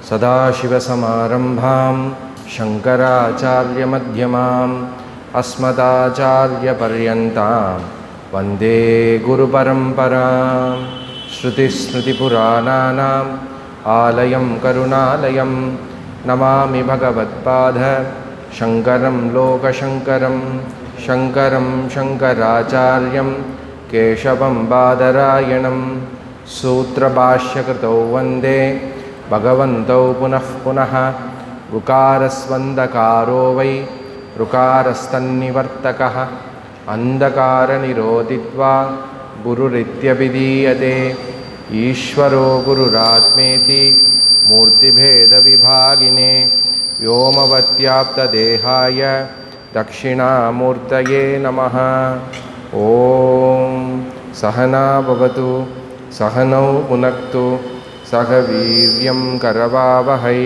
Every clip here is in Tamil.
सदाशिवसमारम्भां शङ्कराचार्यमध्यमाम् अस्मदाचार्यपर्यन्तां वन्दे गुरुपरम्परां श्रुतिस्मृतिपुराणानाम् आलयं करुणालयं नमामि भगवत्पाद शङ्करं लोकशङ्करं शङ्करं शङ्कराचार्यं केशवं बादरायणं सूत्रभाष्यकृतौ वन्दे भगवन्तौ पुनः पुनः ऋकारस्वन्दकारो वै ऋकारस्तन्निवर्तकः अन्धकारनिरोधित्वा गुरुरित्यभिधीयते ईश्वरो गुरुरात्मेति मूर्तिभेदविभागिने व्योमवत्याप्तदेहाय दक्षिणामूर्तये नमः ॐ सहना भवतु सहनौ पुनक्तु सह वीर्यं करवावहै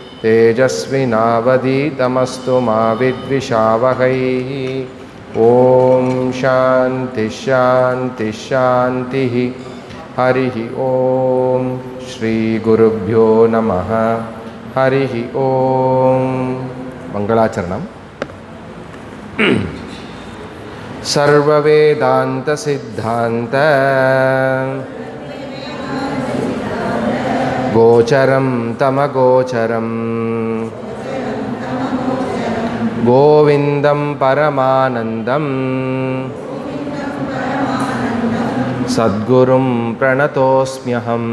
तेजस्विनावधीतमस्तु मा विद्विषावहै ॐ शान्तिश्शान्तिश्शान्तिः हरिः ॐ श्रीगुरुभ्यो नमः हरिः ॐ मङ्गलाचरणम् सर्ववेदान्तसिद्धान्त गोचरं तमगोचरम् गोविन्दं परमानन्दम् सद्गुरुं प्रणतोऽस्म्यहम्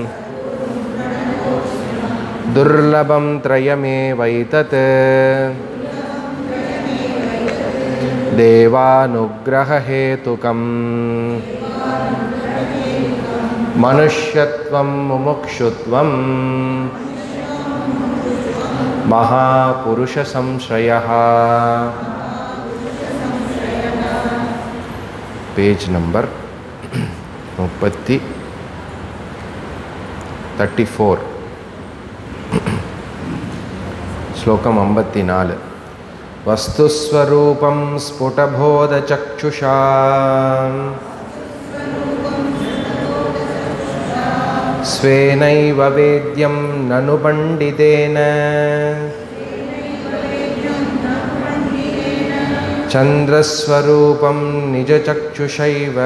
दुर्लभं त्रयमेवैतत् देवानुग्ररहेतुकम् मनुष्यत्वं मुमुक्षुत्वं महापुरुषसंश्रयः பேஜ் நம்பர் முப்பத்தி ತರ್ಟಿ ಫೋರ್ ಶ್ಲೋಕಂ ಅಂಬತ್ತಿ ನಾಲ್ ವಸ್ತುಸ್ವರೂಪಂ ಸ್ಫುಟಬೋಧಚಕ್ಷುಷಾ ಸ್ವೇನೈವ ವೇದ್ಯಂ ನನು ಪಂಡಿತೇನ ಚಂದ್ರಸ್ವರೂಪಂ ನಿಜಚಕ್ಷುಷೈವ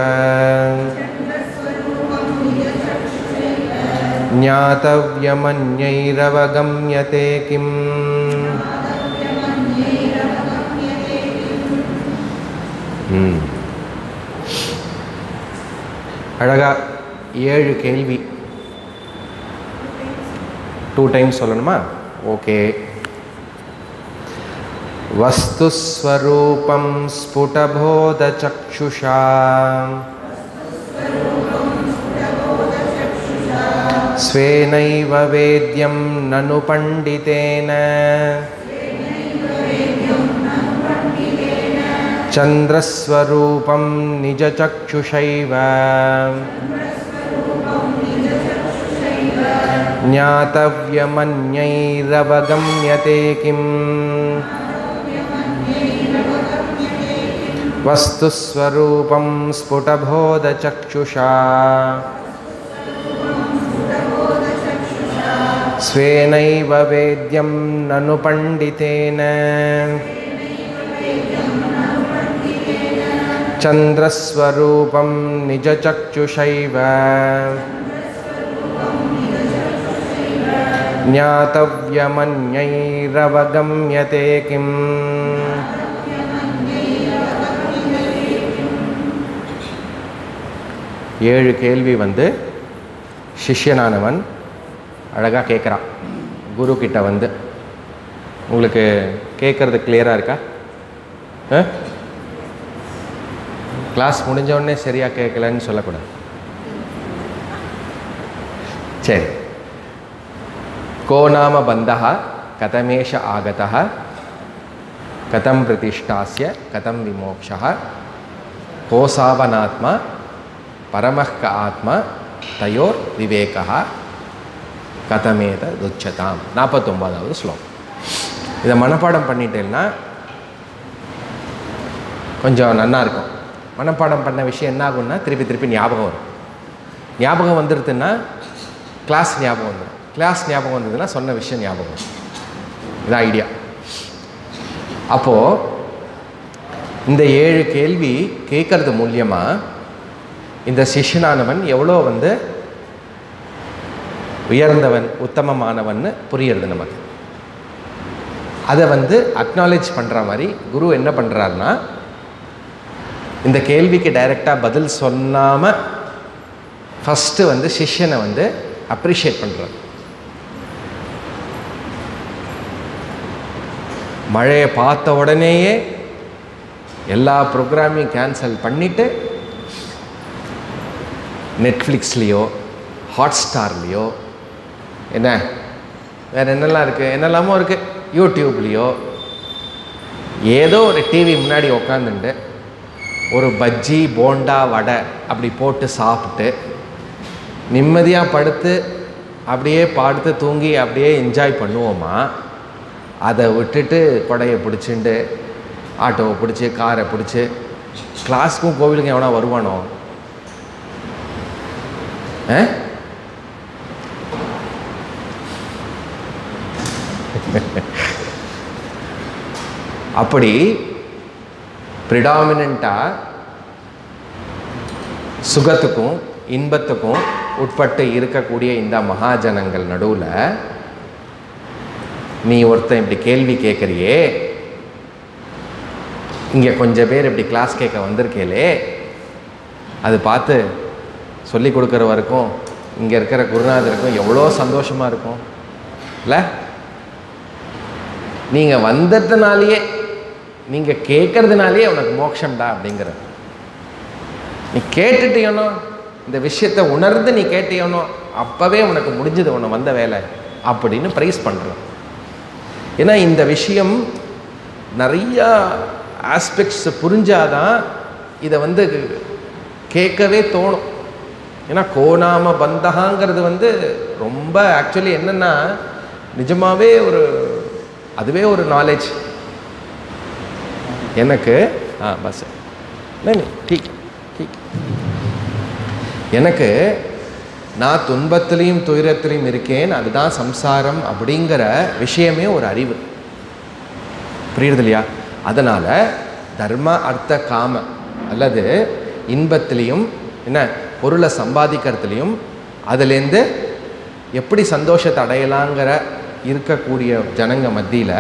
ज्ञातव्यमन्यैरवगम्यते किम् ம். அழகா ஏழு கேள்வி டூ டைம்ஸ் சொல்லணுமா ஓகே वस्तुस्वरूपं स्फुटबोधचक्षुषा स्वेनैव वेद्यं ननु पण्डितेन चन्द्रस्वरूपं निजचक्षुषैव ज्ञातव्यमन्यैरवगम्यते किम् वस्तुस्वरूपं स्फुटबोधचक्षुषा स्वेनैव वेद्यं ननु पण्डितेन चन्द्रस्वरूपं निजचक्षुषैव ज्ञातव्यमन्यैरवगम्यते किम् ஏழு கேள்வி வந்து சிஷ்யனானவன் அழகாக கேட்குறான் குரு கிட்ட வந்து உங்களுக்கு கேட்குறது கிளியராக இருக்கா கிளாஸ் முடிஞ்ச உடனே சரியாக கேட்கலன்னு சொல்லக்கூடாது சரி கோ நாம பந்தா கதமேஷ ஆகதா கதம் பிரதிஷ்டாசிய கதம் விமோக்ஷா கோசாவனாத்மா பரமஹ் க ஆத்மா தயோர் விவேகா கதமேத துச்சதாம் நாற்பத்தொம்போதாவது ஸ்லோகம் இதை மனப்பாடம் பண்ணிட்டேன்னா கொஞ்சம் நன்னா இருக்கும் மனப்பாடம் பண்ண விஷயம் என்ன ஆகும்னா திருப்பி திருப்பி ஞாபகம் வரும் ஞாபகம் வந்துடுதுன்னா கிளாஸ் ஞாபகம் வந்துடும் கிளாஸ் ஞாபகம் வந்ததுன்னா சொன்ன விஷயம் ஞாபகம் வரும். இது ஐடியா அப்போது இந்த ஏழு கேள்வி கேட்கறது மூலியமாக இந்த சிஷ்யனானவன் எவ்வளோ வந்து உயர்ந்தவன் உத்தமமானவன்னு புரியுறது நமக்கு அதை வந்து அக்னாலேஜ் பண்ணுற மாதிரி குரு என்ன பண்ணுறாருன்னா இந்த கேள்விக்கு டைரெக்டாக பதில் சொல்லாமல் ஃபஸ்ட்டு வந்து சிஷ்யனை வந்து அப்ரிஷியேட் பண்ணுறார் மழையை பார்த்த உடனேயே எல்லா ப்ரோக்ராமையும் கேன்சல் பண்ணிவிட்டு நெட்ஃப்ளிக்ஸ்லேயோ ஹாட்ஸ்டார்லேயோ என்ன வேறு என்னெல்லாம் இருக்குது என்னெல்லாமோ இருக்குது யூடியூப்லேயோ ஏதோ ஒரு டிவி முன்னாடி உக்காந்துட்டு ஒரு பஜ்ஜி போண்டா வடை அப்படி போட்டு சாப்பிட்டு நிம்மதியாக படுத்து அப்படியே படுத்து தூங்கி அப்படியே என்ஜாய் பண்ணுவோமா அதை விட்டுட்டு கொடையை பிடிச்சிண்டு ஆட்டோவை பிடிச்சி காரை பிடிச்சி கிளாஸ்க்கும் கோவிலுக்கும் எவனா வருவானோ ஆ அப்படி ப்ரிடாமினண்ட்டாக சுகத்துக்கும் இன்பத்துக்கும் உட்பட்டு இருக்கக்கூடிய இந்த மகாஜனங்கள் நடுவில் நீ ஒருத்தன் இப்படி கேள்வி கேட்குறியே இங்கே கொஞ்சம் பேர் இப்படி கிளாஸ் கேட்க வந்திருக்கேலே அது பார்த்து சொல்லி கொடுக்குறவருக்கும் இங்கே இருக்கிற குருநாதருக்கும் எவ்வளோ சந்தோஷமாக இருக்கும் இல்லை நீங்கள் வந்ததுனாலேயே நீங்கள் கேட்கறதுனாலேயே உனக்கு மோட்சம்டா அப்படிங்கிற நீ கேட்டுட்டியனோ இந்த விஷயத்தை உணர்ந்து நீ கேட்டியனோ அப்போவே உனக்கு முடிஞ்சது உன்னை வந்த வேலை அப்படின்னு ப்ரைஸ் பண்ணுறோம் ஏன்னா இந்த விஷயம் நிறையா ஆஸ்பெக்ட்ஸ் புரிஞ்சாதான் இதை வந்து கேட்கவே தோணும் ஏன்னா கோணாம பந்தகாங்கிறது வந்து ரொம்ப ஆக்சுவலி என்னென்னா நிஜமாகவே ஒரு அதுவே ஒரு நாலேஜ் எனக்கு ஆ பஸ் नहीं ठीक ठीक எனக்கு நான் துன்பத்திலையும் துயரத்திலையும் இருக்கேன் அதுதான் சம்சாரம் அப்படிங்கிற விஷயமே ஒரு அறிவு புரியுறது இல்லையா அதனால் தர்ம அர்த்த காம அல்லது இன்பத்திலையும் என்ன பொருளை சம்பாதிக்கிறதுலையும் அதுலேருந்து எப்படி சந்தோஷத்தை அடையலாங்கிற இருக்கக்கூடிய ஜனங்க மத்தியில்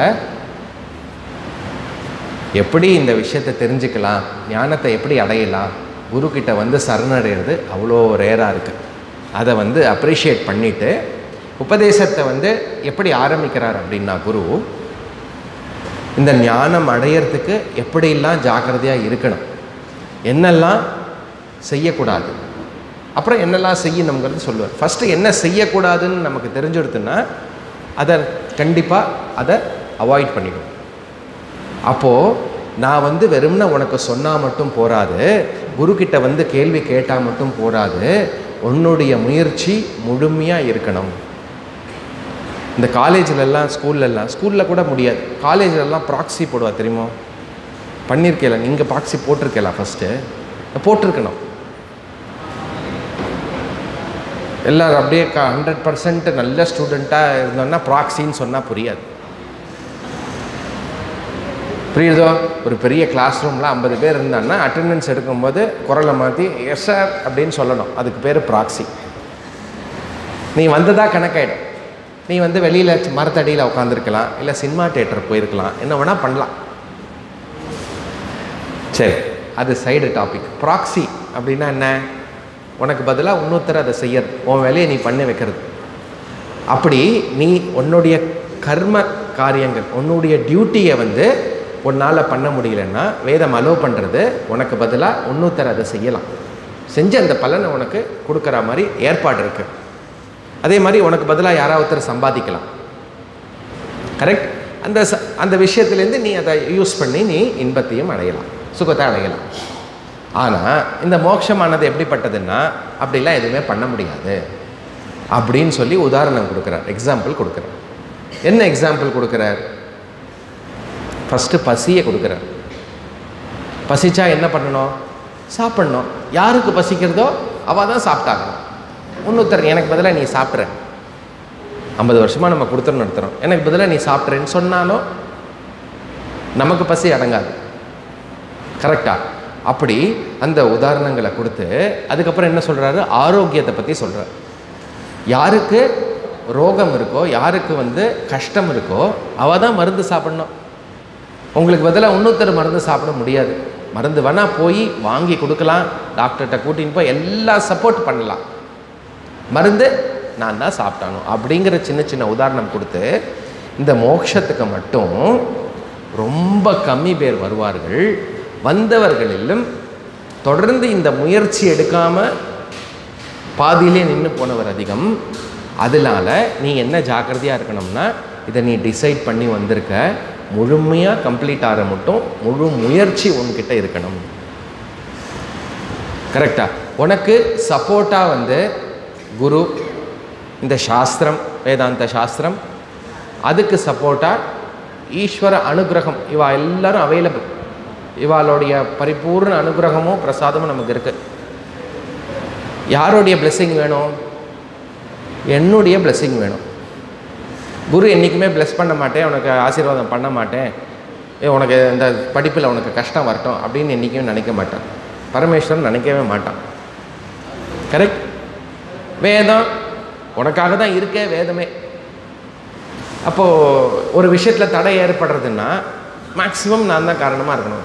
எப்படி இந்த விஷயத்தை தெரிஞ்சுக்கலாம் ஞானத்தை எப்படி அடையலாம் குரு கிட்ட வந்து சரணடைகிறது அவ்வளோ ரேராக இருக்குது அதை வந்து அப்ரிஷியேட் பண்ணிவிட்டு உபதேசத்தை வந்து எப்படி ஆரம்பிக்கிறார் அப்படின்னா குரு இந்த ஞானம் அடையிறதுக்கு எப்படியெல்லாம் ஜாக்கிரதையாக இருக்கணும் என்னெல்லாம் செய்யக்கூடாது அப்புறம் என்னெல்லாம் செய்யணுங்கிறது சொல்லுவார் ஃபஸ்ட்டு என்ன செய்யக்கூடாதுன்னு நமக்கு தெரிஞ்சுடுத்துன்னா அதை கண்டிப்பாக அதை அவாய்ட் பண்ணிடும் அப்போது நான் வந்து வெறும்னா உனக்கு சொன்னால் மட்டும் போராது குருக்கிட்ட வந்து கேள்வி கேட்டால் மட்டும் போராது உன்னுடைய முயற்சி முழுமையாக இருக்கணும் இந்த காலேஜிலெல்லாம் ஸ்கூல்லலாம் ஸ்கூலில் கூட முடியாது காலேஜிலலாம் ப்ராக்ஸி போடுவா தெரியுமா பண்ணியிருக்கேல நீங்கள் ப்ராக்ஸி போட்டிருக்கேல ஃபஸ்ட்டு போட்டிருக்கணும் எல்லோரும் அப்படியே க ஹண்ட்ரட் பர்சன்ட் நல்ல ஸ்டூடெண்ட்டாக இருந்தோன்னா ப்ராக்ஸின்னு சொன்னால் புரியாது புரியுதோ ஒரு பெரிய கிளாஸ் ரூமில் ஐம்பது பேர் இருந்தான்னா அட்டெண்டன்ஸ் எடுக்கும்போது குரலை மாற்றி எஸ் சார் அப்படின்னு சொல்லணும் அதுக்கு பேர் ப்ராக்ஸி நீ வந்ததா கணக்காயிடும் நீ வந்து வெளியில் மரத்தடியில் உட்காந்துருக்கலாம் இல்லை சினிமா தேட்டர் போயிருக்கலாம் என்ன வேணால் பண்ணலாம் சரி அது சைடு டாபிக் ப்ராக்ஸி அப்படின்னா என்ன உனக்கு பதிலாக இன்னொருத்தர் அதை செய்யறது உன் வேலையை நீ பண்ணி வைக்கிறது அப்படி நீ உன்னுடைய கர்ம காரியங்கள் உன்னுடைய டியூட்டியை வந்து உன்னால் பண்ண முடியலன்னா வேதம் அலோவ் பண்ணுறது உனக்கு பதிலாக இன்னொருத்தர் அதை செய்யலாம் செஞ்சு அந்த பலனை உனக்கு கொடுக்குற மாதிரி ஏற்பாடு இருக்குது அதே மாதிரி உனக்கு பதிலாக யாராவது ஒருத்தர் சம்பாதிக்கலாம் கரெக்ட் அந்த ச அந்த விஷயத்துலேருந்து நீ அதை யூஸ் பண்ணி நீ இன்பத்தையும் அடையலாம் சுகத்தை அடையலாம் ஆனால் இந்த மோட்சமானது எப்படிப்பட்டதுன்னா அப்படிலாம் எதுவுமே பண்ண முடியாது அப்படின்னு சொல்லி உதாரணம் கொடுக்குறார் எக்ஸாம்பிள் கொடுக்குறார் என்ன எக்ஸாம்பிள் கொடுக்குறார் ஃபஸ்ட்டு பசியை கொடுக்குறார் பசிச்சா என்ன பண்ணணும் சாப்பிட்ணும் யாருக்கு பசிக்கிறதோ அவள் தான் சாப்பிட்டாகணும் இன்னொருத்தர் எனக்கு பதிலாக நீ சாப்பிட்ற ஐம்பது வருஷமாக நம்ம கொடுத்துட்டு நடத்துகிறோம் எனக்கு பதிலாக நீ சாப்பிட்றேன்னு சொன்னாலும் நமக்கு பசி அடங்காது கரெக்டா அப்படி அந்த உதாரணங்களை கொடுத்து அதுக்கப்புறம் என்ன சொல்கிறாரு ஆரோக்கியத்தை பற்றி சொல்கிறார் யாருக்கு ரோகம் இருக்கோ யாருக்கு வந்து கஷ்டம் இருக்கோ அவள் தான் மருந்து சாப்பிடணும் உங்களுக்கு பதிலாக இன்னொருத்தர் மருந்து சாப்பிட முடியாது மருந்து வேணால் போய் வாங்கி கொடுக்கலாம் டாக்டர்கிட்ட கூட்டின்னு போய் எல்லாம் சப்போர்ட் பண்ணலாம் மருந்து நான் தான் சாப்பிட்டானோ அப்படிங்கிற சின்ன சின்ன உதாரணம் கொடுத்து இந்த மோட்சத்துக்கு மட்டும் ரொம்ப கம்மி பேர் வருவார்கள் வந்தவர்களிலும் தொடர்ந்து இந்த முயற்சி எடுக்காமல் பாதியிலே நின்று போனவர் அதிகம் அதனால நீ என்ன ஜாக்கிரதையாக இருக்கணும்னா இதை நீ டிசைட் பண்ணி வந்திருக்க முழுமையாக கம்ப்ளீட் ஆகிற மட்டும் முழு முயற்சி உன்கிட்ட இருக்கணும் கரெக்டா உனக்கு சப்போர்ட்டாக வந்து குரு இந்த சாஸ்திரம் வேதாந்த சாஸ்திரம் அதுக்கு சப்போர்ட்டாக ஈஸ்வர அனுகிரகம் இவா எல்லாரும் அவைலபிள் இவாளுடைய பரிபூர்ண அனுகிரகமும் பிரசாதமும் நமக்கு இருக்கு யாருடைய blessing வேணும் என்னுடைய blessing வேணும் குரு என்றைக்குமே bless பண்ண மாட்டேன் உனக்கு ஆசீர்வாதம் பண்ண மாட்டேன் ஏ உனக்கு இந்த படிப்பில் உனக்கு கஷ்டம் வரட்டும் அப்படின்னு என்றைக்குமே நினைக்க மாட்டான் பரமேஸ்வரன் நினைக்கவே மாட்டான் கரெக்ட் வேதம் உனக்காக தான் இருக்கே வேதமே அப்போது ஒரு விஷயத்தில் தடை ஏற்படுறதுன்னா மேக்ஸிமம் நான் தான் காரணமாக இருக்கணும்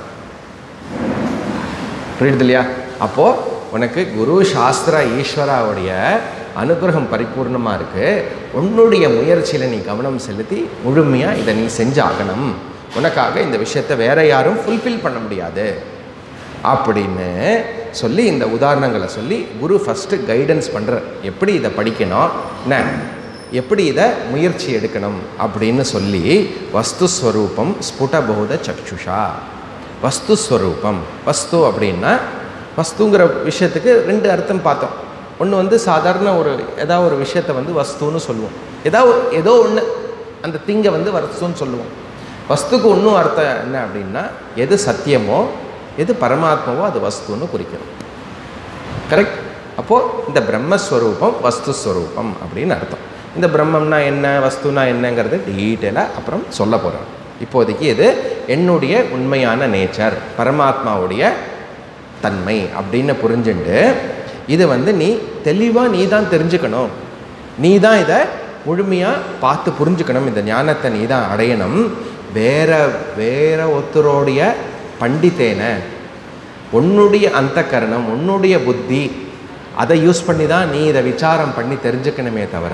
புரியுது இல்லையா அப்போது உனக்கு குரு சாஸ்திரா ஈஸ்வராவுடைய அனுகிரகம் பரிபூர்ணமாக இருக்குது உன்னுடைய முயற்சியில் நீ கவனம் செலுத்தி முழுமையாக இதை நீ செஞ்சாகணும் உனக்காக இந்த விஷயத்தை வேற யாரும் ஃபுல்ஃபில் பண்ண முடியாது அப்படின்னு சொல்லி இந்த உதாரணங்களை சொல்லி குரு ஃபஸ்ட்டு கைடன்ஸ் பண்ணுற எப்படி இதை படிக்கணும் என்ன எப்படி இதை முயற்சி எடுக்கணும் அப்படின்னு சொல்லி வஸ்துஸ்வரூபம் ஸ்புடபோத சக்ஷுஷா வஸ்துஸ்வரூபம் வஸ்து அப்படின்னா வஸ்துங்கிற விஷயத்துக்கு ரெண்டு அர்த்தம் பார்த்தோம் ஒன்று வந்து சாதாரண ஒரு ஏதாவது ஒரு விஷயத்தை வந்து வஸ்துன்னு சொல்லுவோம் ஏதாவது ஒரு- ஏதோ ஒன்று அந்த திங்கை வந்து வஸ்துன்னு சொல்லுவோம் வஸ்துக்கு இன்னும் அர்த்தம் என்ன அப்படின்னா எது சத்தியமோ எது பரமாத்மாவோ அது வஸ்துன்னு குறிக்கிறோம் கரெக்ட் அப்போது இந்த பிரம்மஸ்வரூபம் வஸ்துஸ்வரூபம் அப்படின்னு அர்த்தம் இந்த பிரம்மம்னா என்ன வஸ்துனா என்னங்கிறது டீட்டெயிலாக அப்புறம் சொல்ல போகிறோம் இப்போதைக்கு இது என்னுடைய உண்மையான நேச்சர் பரமாத்மாவுடைய தன்மை அப்படின்னு புரிஞ்சுண்டு இது வந்து நீ தெளிவாக நீ தான் தெரிஞ்சுக்கணும் நீ தான் இதை முழுமையாக பார்த்து புரிஞ்சுக்கணும் இந்த ஞானத்தை நீ தான் அடையணும் வேற வேற ஒருத்தருடைய பண்டித்தேனை உன்னுடைய அந்த கரணம் உன்னுடைய புத்தி அதை யூஸ் பண்ணி தான் நீ இதை விசாரம் பண்ணி தெரிஞ்சுக்கணுமே தவிர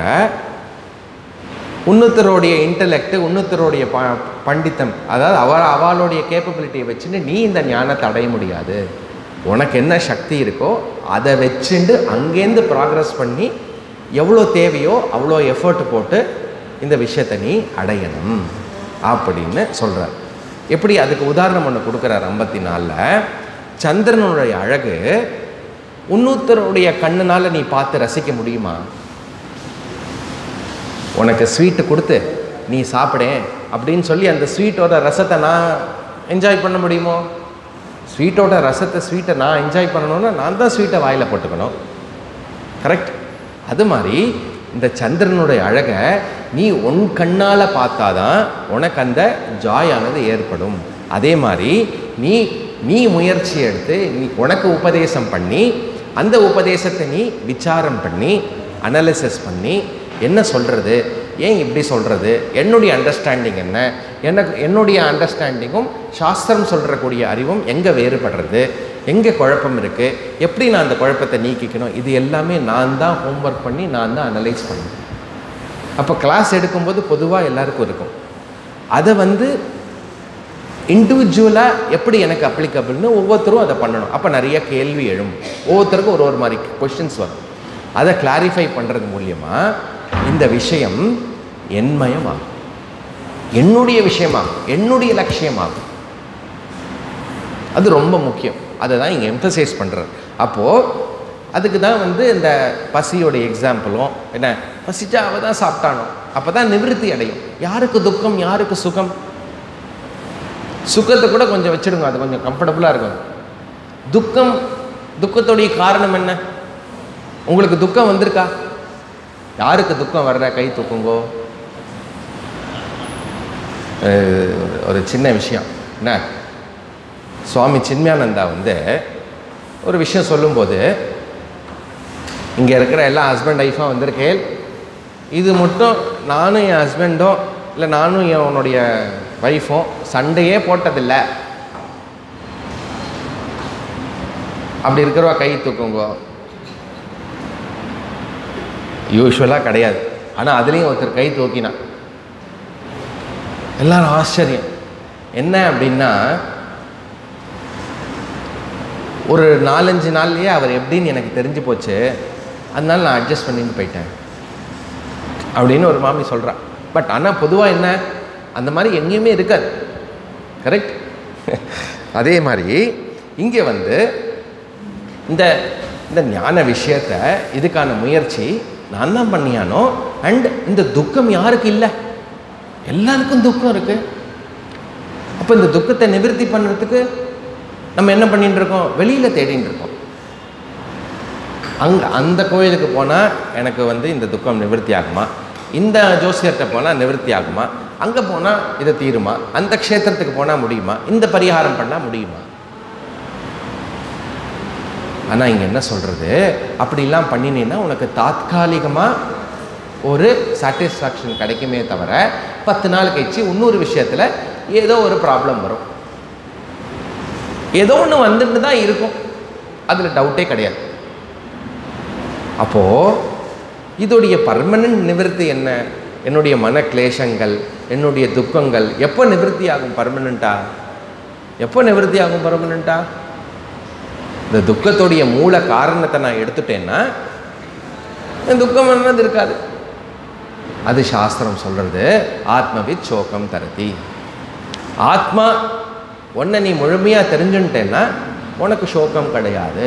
உன்னுத்தருடைய இன்டலெக்ட் உன்னுத்தருடைய ப பண்டித்தம் அதாவது அவ அவளுடைய கேப்பபிலிட்டியை வச்சுட்டு நீ இந்த ஞானத்தை அடைய முடியாது உனக்கு என்ன சக்தி இருக்கோ அதை வச்சுண்டு அங்கேருந்து ப்ராக்ரஸ் பண்ணி எவ்வளோ தேவையோ அவ்வளோ எஃபர்ட் போட்டு இந்த விஷயத்தை நீ அடையணும் அப்படின்னு சொல்கிறார் எப்படி அதுக்கு உதாரணம் ஒன்று கொடுக்குறார் ஐம்பத்தி நாலில் சந்திரனுடைய அழகு உன்னூத்தருடைய கண்ணுனால் நீ பார்த்து ரசிக்க முடியுமா உனக்கு ஸ்வீட்டு கொடுத்து நீ சாப்பிடேன் அப்படின்னு சொல்லி அந்த ஸ்வீட்டோட ரசத்தை நான் என்ஜாய் பண்ண முடியுமோ ஸ்வீட்டோட ரசத்தை ஸ்வீட்டை நான் என்ஜாய் பண்ணணும்னா நான் தான் ஸ்வீட்டை வாயில் போட்டுக்கணும் கரெக்ட் அது மாதிரி இந்த சந்திரனுடைய அழகை நீ உன் கண்ணால் பார்த்தாதான் உனக்கு அந்த ஜாயானது ஏற்படும் அதே மாதிரி நீ நீ முயற்சி எடுத்து நீ உனக்கு உபதேசம் பண்ணி அந்த உபதேசத்தை நீ விசாரம் பண்ணி அனலிசிஸ் பண்ணி என்ன சொல்கிறது ஏன் இப்படி சொல்கிறது என்னுடைய அண்டர்ஸ்டாண்டிங் என்ன எனக்கு என்னுடைய அண்டர்ஸ்டாண்டிங்கும் சாஸ்திரம் சொல்கிறக்கூடிய அறிவும் எங்கே வேறுபடுறது எங்கே குழப்பம் இருக்குது எப்படி நான் அந்த குழப்பத்தை நீக்கிக்கணும் இது எல்லாமே நான் தான் ஹோம்ஒர்க் பண்ணி நான் தான் அனலைஸ் பண்ணணும் அப்போ கிளாஸ் எடுக்கும்போது பொதுவாக எல்லாருக்கும் இருக்கும் அதை வந்து இண்டிவிஜுவலாக எப்படி எனக்கு அப்ளிகபிள்னு ஒவ்வொருத்தரும் அதை பண்ணணும் அப்போ நிறைய கேள்வி எழும் ஒவ்வொருத்தருக்கும் ஒரு ஒரு மாதிரி கொஷின்ஸ் வரும் அதை கிளாரிஃபை பண்ணுறது மூலியமாக இந்த விஷயம் என்மயமாகும் என்னுடைய விஷயமாகும் என்னுடைய லட்சியமாகும் அது ரொம்ப முக்கியம் அதை தான் இங்கே எம்ஃபசைஸ் பண்ணுறார் அப்போது அதுக்கு தான் வந்து இந்த பசியோட எக்ஸாம்பிளும் என்ன பசிச்சா அவ தான் சாப்பிட்டானோ அப்போ தான் நிவிருத்தி அடையும் யாருக்கு துக்கம் யாருக்கு சுகம் சுகத்தை கூட கொஞ்சம் வச்சிடுங்க அது கொஞ்சம் கம்ஃபர்டபுளாக இருக்கும் துக்கம் துக்கத்துடைய காரணம் என்ன உங்களுக்கு துக்கம் வந்திருக்கா யாருக்கு துக்கம் வர்ற கை தூக்குங்கோ அஹ் ஒரு சின்ன விஷயம் என்ன சுவாமி சின்மயானந்தா வந்து ஒரு விஷயம் சொல்லும்போது இங்கே இருக்கிற எல்லா ஹஸ்பண்ட் ஒய்ஃபாக வந்திருக்கேன் இது மட்டும் நானும் என் ஹஸ்பண்டும் இல்லை நானும் என்னுடைய ஒய்ஃபும் சண்டையே போட்டதில்லை அப்படி இருக்கிறவா கை தூக்குங்கோ யூஸ்வலாக கிடையாது ஆனால் அதுலேயும் ஒருத்தர் கை தூக்கினான் எல்லாரும் ஆச்சரியம் என்ன அப்படின்னா ஒரு நாலஞ்சு நாள்லயே அவர் எப்படின்னு எனக்கு தெரிஞ்சு போச்சு அதனால நான் அட்ஜஸ்ட் பண்ணிட்டு போயிட்டேன் அப்படின்னு ஒரு மாமி சொல்கிறா பட் ஆனால் பொதுவாக என்ன அந்த மாதிரி எங்கேயுமே இருக்காது கரெக்ட் அதே மாதிரி இங்கே வந்து இந்த இந்த ஞான விஷயத்த இதுக்கான முயற்சி நான் தான் பண்ணியானோ அண்ட் இந்த துக்கம் யாருக்கு இல்லை எல்லாருக்கும் துக்கம் இருக்கு அப்போ இந்த துக்கத்தை நிவர்த்தி பண்ணுறதுக்கு நம்ம என்ன பண்ணிட்டு இருக்கோம் வெளியில் தேடிட்டு இருக்கோம் அங்கே அந்த கோயிலுக்கு போனால் எனக்கு வந்து இந்த துக்கம் நிவர்த்தி ஆகுமா இந்த ஜோசியர்கிட்ட போனால் நிவர்த்தி ஆகுமா அங்கே போனால் இது தீருமா அந்த க்ஷேத்திரத்துக்கு போனால் முடியுமா இந்த பரிகாரம் பண்ணால் முடியுமா ஆனால் இங்கே என்ன சொல்கிறது அப்படிலாம் பண்ணினீன்னா உனக்கு தாத்காலிகமாக ஒரு சாட்டிஸ்ஃபேக்ஷன் கிடைக்குமே தவிர பத்து நாள் கழிச்சு இன்னொரு விஷயத்தில் ஏதோ ஒரு ப்ராப்ளம் வரும் ஏதோ ஒன்று வந்துட்டு தான் இருக்கும் அதில் டவுட்டே கிடையாது அப்போது இதோடைய பர்மனன்ட் நிவர்த்தி என்ன என்னுடைய மன கிளேசங்கள் என்னுடைய துக்கங்கள் எப்போ நிவர்த்தி ஆகும் பர்மனண்ட்டா எப்போ நிவர்த்தி ஆகும் பர்மனண்ட்டா இந்த துக்கத்துடைய மூல காரணத்தை நான் எடுத்துட்டேன்னா இந்த துக்கம் என்னது இருக்காது அது சாஸ்திரம் சொல்றது ஆத்மவித் சோகம் தரதி ஆத்மா உன்னை நீ முழுமையாக தெரிஞ்சுட்டேன்னா உனக்கு சோகம் கிடையாது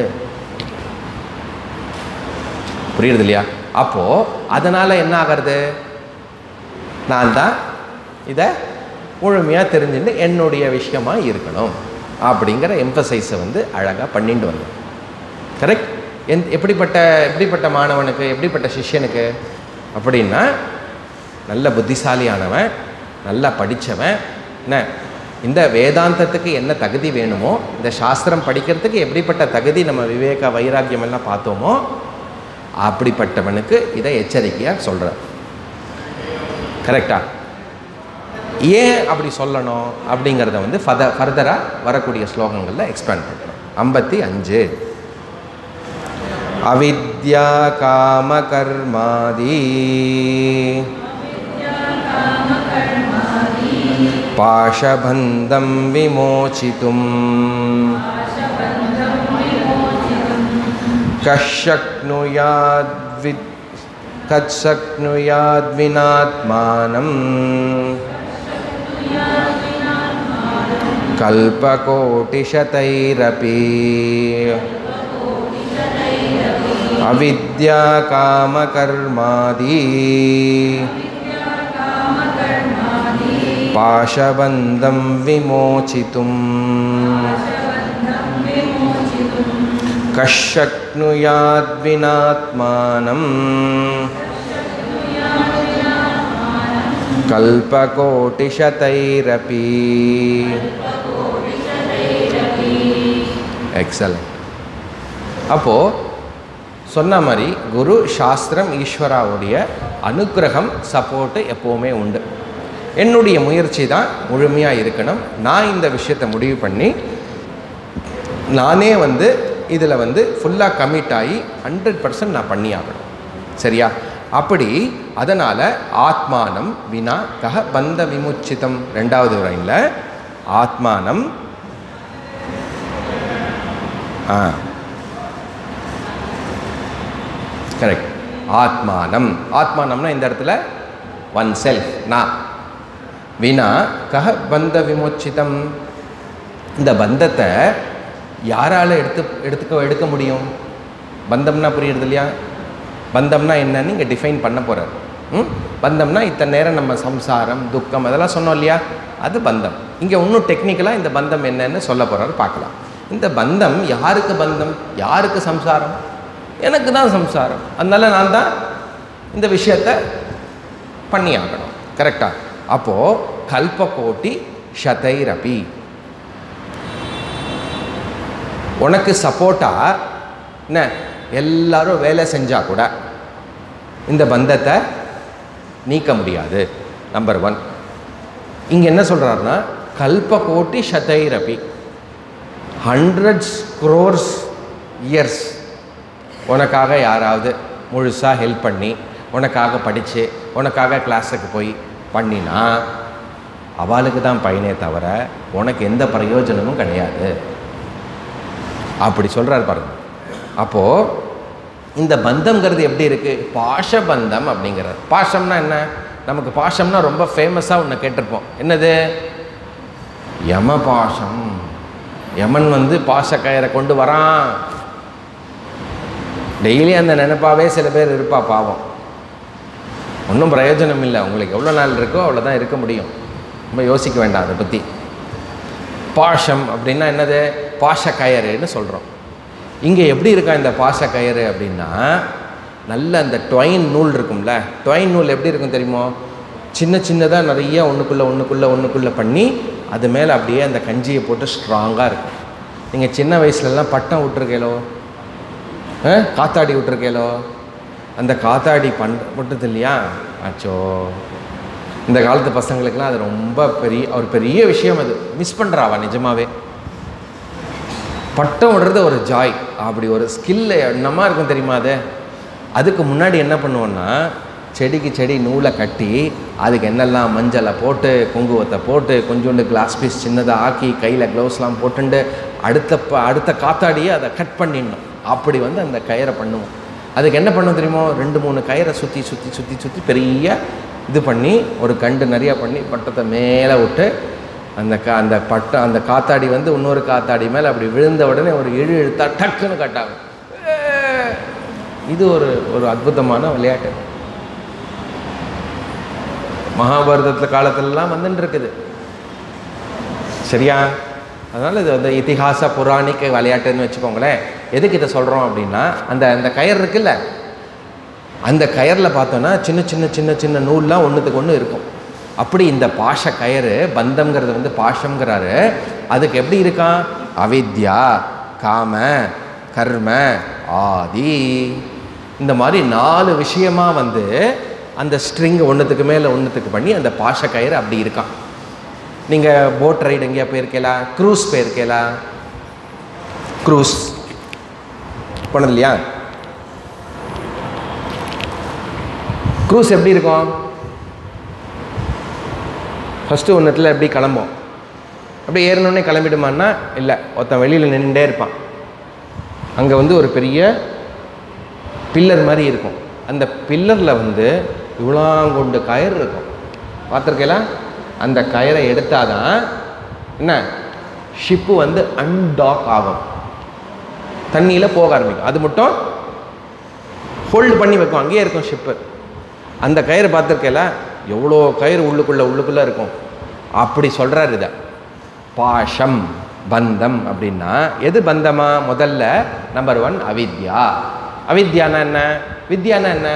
புரியுறது இல்லையா அப்போது அதனால் என்ன ஆகிறது நான் தான் இதை முழுமையாக தெரிஞ்சுட்டு என்னுடைய விஷயமா இருக்கணும் அப்படிங்கிற எம்பசைஸை வந்து அழகாக பண்ணிட்டு வந்தோம் கரெக்ட் எந் எப்படிப்பட்ட எப்படிப்பட்ட மாணவனுக்கு எப்படிப்பட்ட சிஷ்யனுக்கு அப்படின்னா நல்ல புத்திசாலியானவன் நல்லா படித்தவன் என்ன இந்த வேதாந்தத்துக்கு என்ன தகுதி வேணுமோ இந்த சாஸ்திரம் படிக்கிறதுக்கு எப்படிப்பட்ட தகுதி நம்ம விவேக வைராக்கியம் எல்லாம் பார்த்தோமோ அப்படிப்பட்டவனுக்கு இதை எச்சரிக்கையாக சொல்கிறார் கரெக்டா ஏன் அப்படி சொல்லணும் அப்படிங்கிறத வந்து ஃபத ஃபர்தராக வரக்கூடிய ஸ்லோகங்களில் எக்ஸ்பேண்ட் பண்ணுறோம் ஐம்பத்தி அஞ்சு அவித்யா காம கர்மாதி பாஷபந்தம் விமோச்சித்தும் கஷக்னுயாத்வித் कच्छक्नुयाद्विनात्मानम् कल्पकोटिशतैरपि अविद्याकामकर्मादि पाशबन्धं विमोचितुम् कशक्नुयाद्विनात्मानम् कल्पकोटिशतैरपि எக்ஸலண்ட் அப்போது சொன்ன மாதிரி குரு சாஸ்திரம் ஈஸ்வராவுடைய அனுக்கிரகம் சப்போர்ட்டு எப்போவுமே உண்டு என்னுடைய முயற்சி தான் முழுமையாக இருக்கணும் நான் இந்த விஷயத்தை முடிவு பண்ணி நானே வந்து இதில் வந்து ஃபுல்லாக கமிட் ஆகி ஹண்ட்ரட் பர்சன்ட் நான் பண்ணி ஆகணும் சரியா அப்படி அதனால் ஆத்மானம் வினா கஹ பந்த விமுச்சிதம் ரெண்டாவது லைனில் ஆத்மானம் ஆ கரெக்ட் ஆத்மானம் ஆத்மானம்னா இந்த இடத்துல ஒன் செல்ஃப் நான் வினா கஹ பந்த விமோச்சிதம் இந்த பந்தத்தை யாரால் எடுத்து எடுத்துக்க எடுக்க முடியும் பந்தம்னா புரியுறது இல்லையா பந்தம்னா என்னன்னு இங்கே டிஃபைன் பண்ண போகிறார் ம் பந்தம்னா இத்தனை நேரம் நம்ம சம்சாரம் துக்கம் அதெல்லாம் சொன்னோம் இல்லையா அது பந்தம் இங்கே இன்னும் டெக்னிக்கலாக இந்த பந்தம் என்னன்னு சொல்ல போகிறாரு பார்க்கலாம் இந்த பந்தம் யாருக்கு பந்தம் யாருக்கு சம்சாரம் எனக்கு தான் சம்சாரம் அதனால நான் தான் இந்த விஷயத்த பண்ணி ஆகணும் கரெக்டா அப்போது கல்பகோட்டி ஷதைரபி உனக்கு சப்போர்ட்டாக என்ன எல்லாரும் வேலை செஞ்சால் கூட இந்த பந்தத்தை நீக்க முடியாது நம்பர் ஒன் இங்கே என்ன சொல்கிறாருன்னா கல்பகோட்டி ஷதைரபி ஹண்ட்ரட்ஸ் க்ரோர்ஸ் இயர்ஸ் உனக்காக யாராவது முழுசாக ஹெல்ப் பண்ணி உனக்காக படித்து உனக்காக கிளாஸுக்கு போய் பண்ணினா அவளுக்கு தான் பயனே தவிர உனக்கு எந்த பிரயோஜனமும் கிடையாது அப்படி சொல்கிறார் பாருங்க அப்போது இந்த பந்தம்ங்கிறது எப்படி இருக்குது பாஷபந்தம் அப்படிங்கிறது பாஷம்னா என்ன நமக்கு பாஷம்னா ரொம்ப ஃபேமஸாக ஒன்று கேட்டிருப்போம் என்னது யம பாஷம் யமன் வந்து பாஷ கயிறை கொண்டு வரான் டெய்லி அந்த நினைப்பாவே சில பேர் இருப்பா பாவம் ஒன்றும் பிரயோஜனம் இல்லை உங்களுக்கு எவ்வளோ நாள் இருக்கோ அவ்வளோதான் இருக்க முடியும் ரொம்ப யோசிக்க வேண்டாம் அதை பற்றி பாஷம் அப்படின்னா என்னது பாஷ கயறுன்னு சொல்கிறோம் இங்கே எப்படி இருக்கா இந்த பாஷ கயிறு அப்படின்னா நல்ல அந்த டொயின் நூல் இருக்கும்ல டொயின் நூல் எப்படி இருக்கும் தெரியுமோ சின்ன சின்னதாக நிறைய ஒன்றுக்குள்ளே ஒன்றுக்குள்ளே ஒன்றுக்குள்ளே பண்ணி அது மேலே அப்படியே அந்த கஞ்சியை போட்டு ஸ்ட்ராங்காக இருக்கும் நீங்கள் சின்ன வயசுலலாம் பட்டம் விட்டுருக்கேலோ ஆ? காத்தாடி விட்டுருக்கேலோ அந்த காத்தாடி பண் விட்டது இல்லையா அச்சோ இந்த காலத்து பசங்களுக்கெல்லாம் அது ரொம்ப பெரிய ஒரு பெரிய விஷயம் அது மிஸ் பண்ணுறாவா நிஜமாவே பட்டம் விடுறது ஒரு ஜாய் அப்படி ஒரு ஸ்கில்லு என்னமா இருக்கும் தெரியுமா அது அதுக்கு முன்னாடி என்ன பண்ணுவோன்னா செடிக்கு செடி நூலை கட்டி அதுக்கு என்னெல்லாம் மஞ்சளை போட்டு குங்குமத்தை போட்டு கொஞ்சோண்டு கிளாஸ் பீஸ் சின்னதாக ஆக்கி கையில் க்ளவுஸ்லாம் போட்டுண்டு அடுத்த ப அடுத்த காத்தாடியே அதை கட் பண்ணிடணும் அப்படி வந்து அந்த கயிறை பண்ணுவோம் அதுக்கு என்ன பண்ணும் தெரியுமோ ரெண்டு மூணு கயிறை சுற்றி சுற்றி சுற்றி சுற்றி பெரிய இது பண்ணி ஒரு கண்டு நிறையா பண்ணி பட்டத்தை மேலே விட்டு அந்த கா அந்த பட்டம் அந்த காத்தாடி வந்து இன்னொரு காத்தாடி மேலே அப்படி விழுந்த உடனே ஒரு இழு இழுத்தா டக்குன்னு கட்டாகும் இது ஒரு ஒரு அற்புதமான விளையாட்டு மகாபாரதத்தில் காலத்துலலாம் வந்துட்டு இருக்குது சரியா அதனால் இது வந்து இதிகாச புராணிக்க விளையாட்டுன்னு வச்சுக்கோங்களேன் எதுக்கு இதை சொல்கிறோம் அப்படின்னா அந்த அந்த கயர் இருக்குல்ல அந்த கயரில் பார்த்தோன்னா சின்ன சின்ன சின்ன சின்ன நூல்லாம் ஒன்றுத்துக்கு ஒன்று இருக்கும் அப்படி இந்த பாஷ கயறு பந்தம்ங்கிறது வந்து பாஷங்கிறாரு அதுக்கு எப்படி இருக்கான் அவித்யா காம கர்ம ஆதி இந்த மாதிரி நாலு விஷயமா வந்து அந்த ஸ்ட்ரிங் ஒன்றுத்துக்கு மேலே ஒன்றுத்துக்கு பண்ணி அந்த பாஷ கயிறு அப்படி இருக்கான் நீங்கள் போட் ரைடு எங்கேயா போயிருக்கேலா க்ரூஸ் போயிருக்கேலா க்ரூஸ் போனது இல்லையா க்ரூஸ் எப்படி இருக்கும் ஃபஸ்ட்டு ஒன்றுத்தில் எப்படி கிளம்போம் அப்படியே ஏறினோடனே கிளம்பிடுமான்னா இல்லை ஒருத்தன் வெளியில் நின்றுட்டே இருப்பான் அங்கே வந்து ஒரு பெரிய பில்லர் மாதிரி இருக்கும் அந்த பில்லரில் வந்து இவ்வளோங்கொண்டு கயிறு இருக்கும் பார்த்துருக்கீங்களா அந்த கயிறை எடுத்தாதான் என்ன ஷிப்பு வந்து அன்டாக் ஆகும் தண்ணியில் போக ஆரம்பிக்கும் அது மட்டும் ஹோல்டு பண்ணி வைக்கும் அங்கேயே இருக்கும் ஷிப்பு அந்த கயிறு பார்த்துருக்கல எவ்வளோ கயிறு உள்ளுக்குள்ளே உள்ளுக்குள்ளே இருக்கும் அப்படி சொல்கிறார் இதை பாஷம் பந்தம் அப்படின்னா எது பந்தமா முதல்ல நம்பர் ஒன் அவித்யா அவித்யானா என்ன வித்யானா என்ன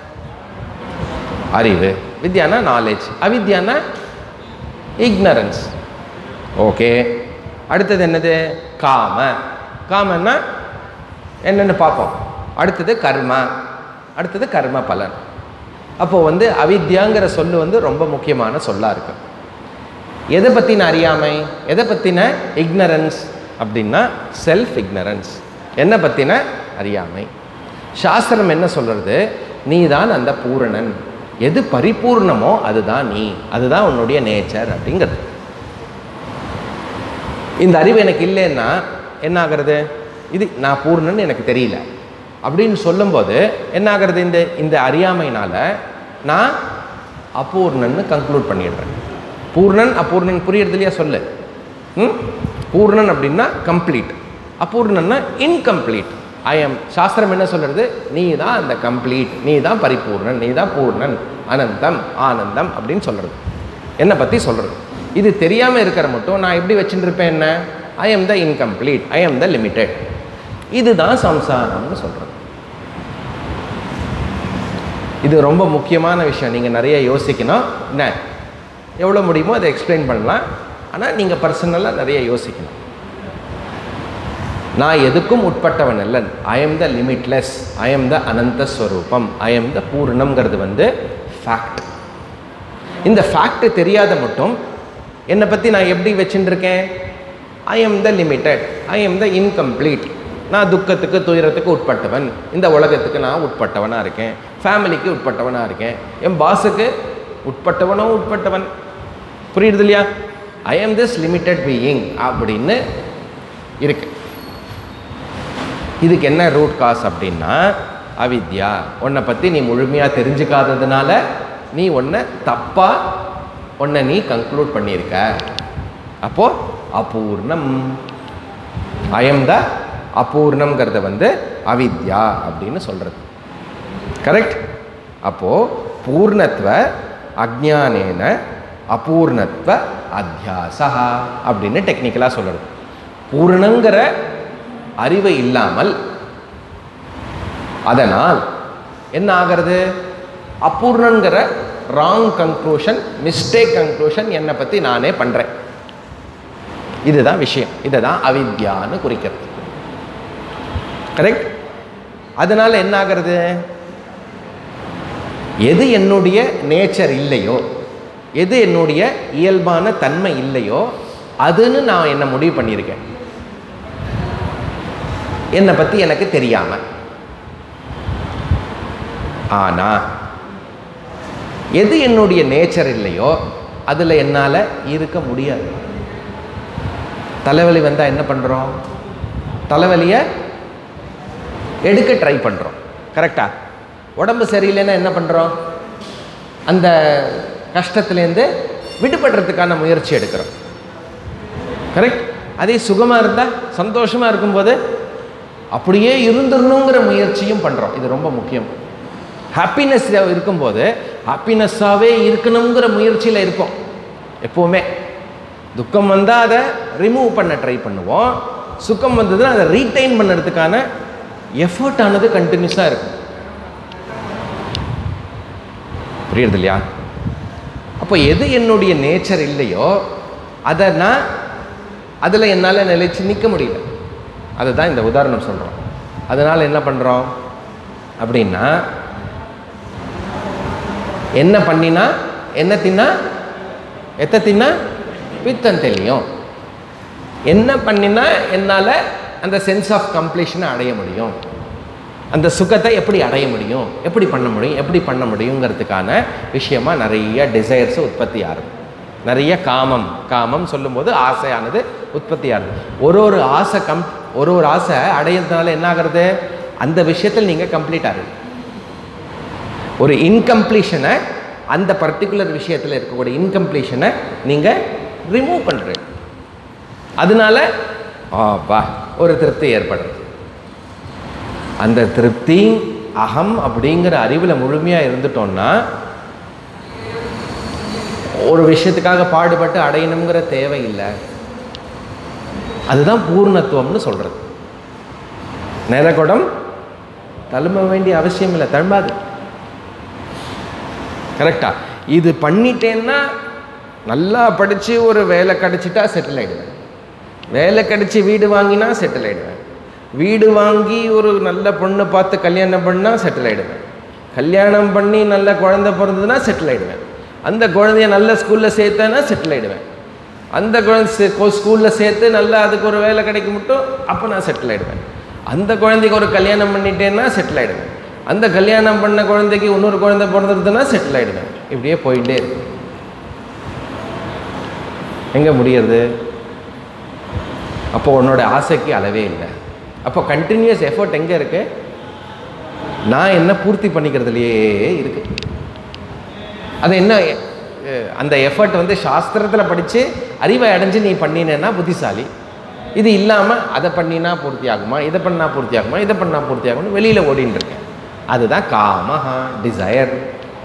அறிவு வித்யானா நாலேஜ் அவித்யானா இக்னரன்ஸ் ஓகே அடுத்தது என்னது காம காமன்னா என்னென்னு பார்ப்போம் அடுத்தது கர்ம அடுத்தது கர்ம பலன் அப்போது வந்து அவித்யாங்கிற சொல்லு வந்து ரொம்ப முக்கியமான சொல்லாக இருக்கு எதை பற்றின அறியாமை எதை பற்றின இக்னரன்ஸ் அப்படின்னா செல்ஃப் இக்னரன்ஸ் என்ன பற்றின அறியாமை சாஸ்திரம் என்ன சொல்கிறது நீ தான் அந்த பூரணன் எது பரிபூர்ணமோ அதுதான் நீ அதுதான் உன்னுடைய நேச்சர் அப்படிங்கிறது இந்த அறிவு எனக்கு இல்லைன்னா என்ன ஆகிறது இது நான் பூர்ணன்னு எனக்கு தெரியல அப்படின்னு சொல்லும்போது என்ன ஆகிறது இந்த இந்த அறியாமையினால் நான் அபூர்ணன்னு கன்க்ளூட் பண்ணிடுறேன் பூர்ணன் அபூர்ணன் புரியறது இல்லையா சொல்லு ம் பூர்ணன் அப்படின்னா கம்ப்ளீட் அபூர்ணன்னா இன்கம்ப்ளீட் ஐ எம் சாஸ்திரம் என்ன சொல்கிறது நீ தான் அந்த கம்ப்ளீட் நீ தான் பரிபூர்ணன் நீ தான் பூர்ணன் அனந்தம் ஆனந்தம் அப்படின்னு சொல்கிறது என்னை பற்றி சொல்கிறது இது தெரியாமல் இருக்கிற மட்டும் நான் எப்படி வச்சுட்டு இருப்பேன் என்ன I am the incomplete I am the limited இதுதான் சம்சாரம்னு சொல்கிறது இது ரொம்ப முக்கியமான விஷயம் நீங்கள் நிறைய யோசிக்கணும் என்ன எவ்வளோ முடியுமோ அதை எக்ஸ்பிளைன் பண்ணலாம் ஆனால் நீங்கள் பர்சனலாக நிறைய யோசிக்கணும் நான் எதுக்கும் உட்பட்டவன் அல்லன் I am the limitless I am the அனந்த ஸ்வரூபம் ஐ எம் த பூர்ணம்ங்கிறது வந்து ஃபேக்ட் இந்த ஃபேக்ட் தெரியாத மட்டும் என்னை பற்றி நான் எப்படி வச்சுட்டுருக்கேன் I am the limited I am the incomplete நான் துக்கத்துக்கு துயரத்துக்கு உட்பட்டவன் இந்த உலகத்துக்கு நான் உட்பட்டவனாக இருக்கேன் ஃபேமிலிக்கு உட்பட்டவனாக இருக்கேன் என் பாஸுக்கு உட்பட்டவனோ உட்பட்டவன் புரியுது இல்லையா I am this limited being அப்படின்னு இருக்கு இதுக்கு என்ன ரூட் காஸ் அப்படின்னா அவித்யா உன்னை பற்றி நீ முழுமையாக தெரிஞ்சுக்காததுனால நீ ஒன்றை தப்பாக ஒன்றை நீ கன்க்ளூட் பண்ணியிருக்க அப்போ அபூர்ணம் அயம் த அபூர்ணம்ங்கிறத வந்து அவித்யா அப்படின்னு சொல்கிறது கரெக்ட் அப்போது பூர்ணத்துவ அஜ்ஞானேன அபூர்ணத்துவ அத்தியாசா அப்படின்னு டெக்னிக்கலாக சொல்கிறது பூர்ணங்கிற அறிவு இல்லாமல் அதனால் என்ன ஆகிறது அபூர்ணங்கிற ராங் கன்க்ளூஷன் மிஸ்டேக் கன்க்ளூஷன் என்னை பற்றி நானே பண்ணுறேன் இதுதான் விஷயம் இதை தான் அவித்யான்னு குறிக்கிறது கரெக்ட் அதனால் என்ன ஆகிறது எது என்னுடைய நேச்சர் இல்லையோ எது என்னுடைய இயல்பான தன்மை இல்லையோ அதுன்னு நான் என்ன முடிவு பண்ணியிருக்கேன் என்னை பற்றி எனக்கு தெரியாமல் ஆனால் எது என்னுடைய நேச்சர் இல்லையோ அதில் என்னால் இருக்க முடியாது தலைவலி வந்தால் என்ன பண்ணுறோம் தலைவலியை எடுக்க ட்ரை பண்ணுறோம் கரெக்டா உடம்பு சரியில்லைன்னா என்ன பண்ணுறோம் அந்த கஷ்டத்துலேருந்து விடுபடுறதுக்கான முயற்சி எடுக்கிறோம் கரெக்ட் அதே சுகமாக இருந்தால் சந்தோஷமாக இருக்கும்போது அப்படியே இருந்துடணுங்கிற முயற்சியும் பண்ணுறோம் இது ரொம்ப முக்கியம் ஹாப்பினஸ் இருக்கும்போது ஹாப்பினஸ்ஸாகவே இருக்கணுங்கிற முயற்சியில் இருக்கும் எப்போவுமே துக்கம் வந்தால் அதை ரிமூவ் பண்ண ட்ரை பண்ணுவோம் சுகம் வந்ததுன்னா அதை ரீட்டைன் பண்ணுறதுக்கான எஃபர்ட் ஆனது கண்டினியூஸாக இருக்கும் புரியுறது இல்லையா அப்போ எது என்னுடைய நேச்சர் இல்லையோ அதை நான் அதில் என்னால் நிலைச்சு நிற்க முடியல அதுதான் இந்த உதாரணம் சொல்கிறோம் அதனால் என்ன பண்ணுறோம் அப்படின்னா என்ன பண்ணினா என்ன தின்னா எத்த தின்னா பித்தம் தெளியும் என்ன பண்ணினா என்னால் அந்த சென்ஸ் ஆஃப் கம்ப்ளீஷனை அடைய முடியும் அந்த சுகத்தை எப்படி அடைய முடியும் எப்படி பண்ண முடியும் எப்படி பண்ண முடியுங்கிறதுக்கான விஷயமா நிறைய டிசைர்ஸ் உற்பத்தி ஆகுது நிறைய காமம் காமம் சொல்லும்போது ஆசையானது உற்பத்தி ஆகுது ஒரு ஒரு ஆசை கம் ஒரு ஒரு ஆசை அடையிறதுனால என்ன ஆகிறது அந்த விஷயத்தில் நீங்கள் கம்ப்ளீட் ஆகுது ஒரு இன்கம்ப்ளீஷனை அந்த பர்டிகுலர் விஷயத்தில் இருக்கக்கூடிய இன்கம்ப்ளீஷனை நீங்கள் ரிமூவ் பண்ணுறீங்க அதனால ஆப்பா ஒரு திருப்தி ஏற்படுறது அந்த திருப்தி அகம் அப்படிங்கிற அறிவில் முழுமையாக இருந்துட்டோம்னா ஒரு விஷயத்துக்காக பாடுபட்டு அடையணுங்கிற தேவை இல்லை அதுதான் பூர்ணத்துவம்னு சொல்கிறது நிலக்குடம் தழும்ப வேண்டிய அவசியம் இல்லை தழும்பாது கரெக்டா இது பண்ணிட்டேன்னா நல்லா படித்து ஒரு வேலை கிடச்சிட்டா செட்டில் ஆகிடுவேன் வேலை கிடச்சி வீடு வாங்கினா செட்டில் ஆகிடுவேன் வீடு வாங்கி ஒரு நல்ல பொண்ணு பார்த்து கல்யாணம் பண்ணால் செட்டில் ஆகிடுவேன் கல்யாணம் பண்ணி நல்ல குழந்தை பிறந்ததுன்னா செட்டில் ஆகிடுவேன் அந்த குழந்தைய நல்ல ஸ்கூலில் சேர்த்தேன்னா செட்டில் ஆகிடுவேன் அந்த குழந்தை ஸ்கூலில் சேர்த்து நல்லா அதுக்கு ஒரு வேலை கிடைக்க மட்டும் அப்போ நான் செட்டில் ஆகிடுவேன் அந்த குழந்தைக்கு ஒரு கல்யாணம் பண்ணிட்டேன்னா செட்டில் ஆகிடுவேன் அந்த கல்யாணம் பண்ண குழந்தைக்கு இன்னொரு குழந்தை பிறந்ததுன்னா செட்டில் ஆகிடுவேன் இப்படியே போயிட்டே இருக்கு எங்கே முடியறது அப்போ உன்னோட ஆசைக்கு அளவே இல்லை அப்போ கண்டினியூஸ் எஃபர்ட் எங்கே இருக்கு நான் என்ன பூர்த்தி பண்ணிக்கிறதுலையே இருக்கு அது என்ன அஹ், அந்த எஃபர்ட் வந்து சாஸ்திரத்தில் படித்து அறிவை அடைஞ்சு நீ பண்ணினேன்னா புத்திசாலி இது இல்லாமல் அதை பண்ணினா பூர்த்தி ஆகுமா இதை பண்ணா பூர்த்தி ஆகுமா இதை பண்ணா பூர்த்தி ஆகும்னு வெளியில் ஓடின்னு இருக்கேன் அதுதான் காமஹா desire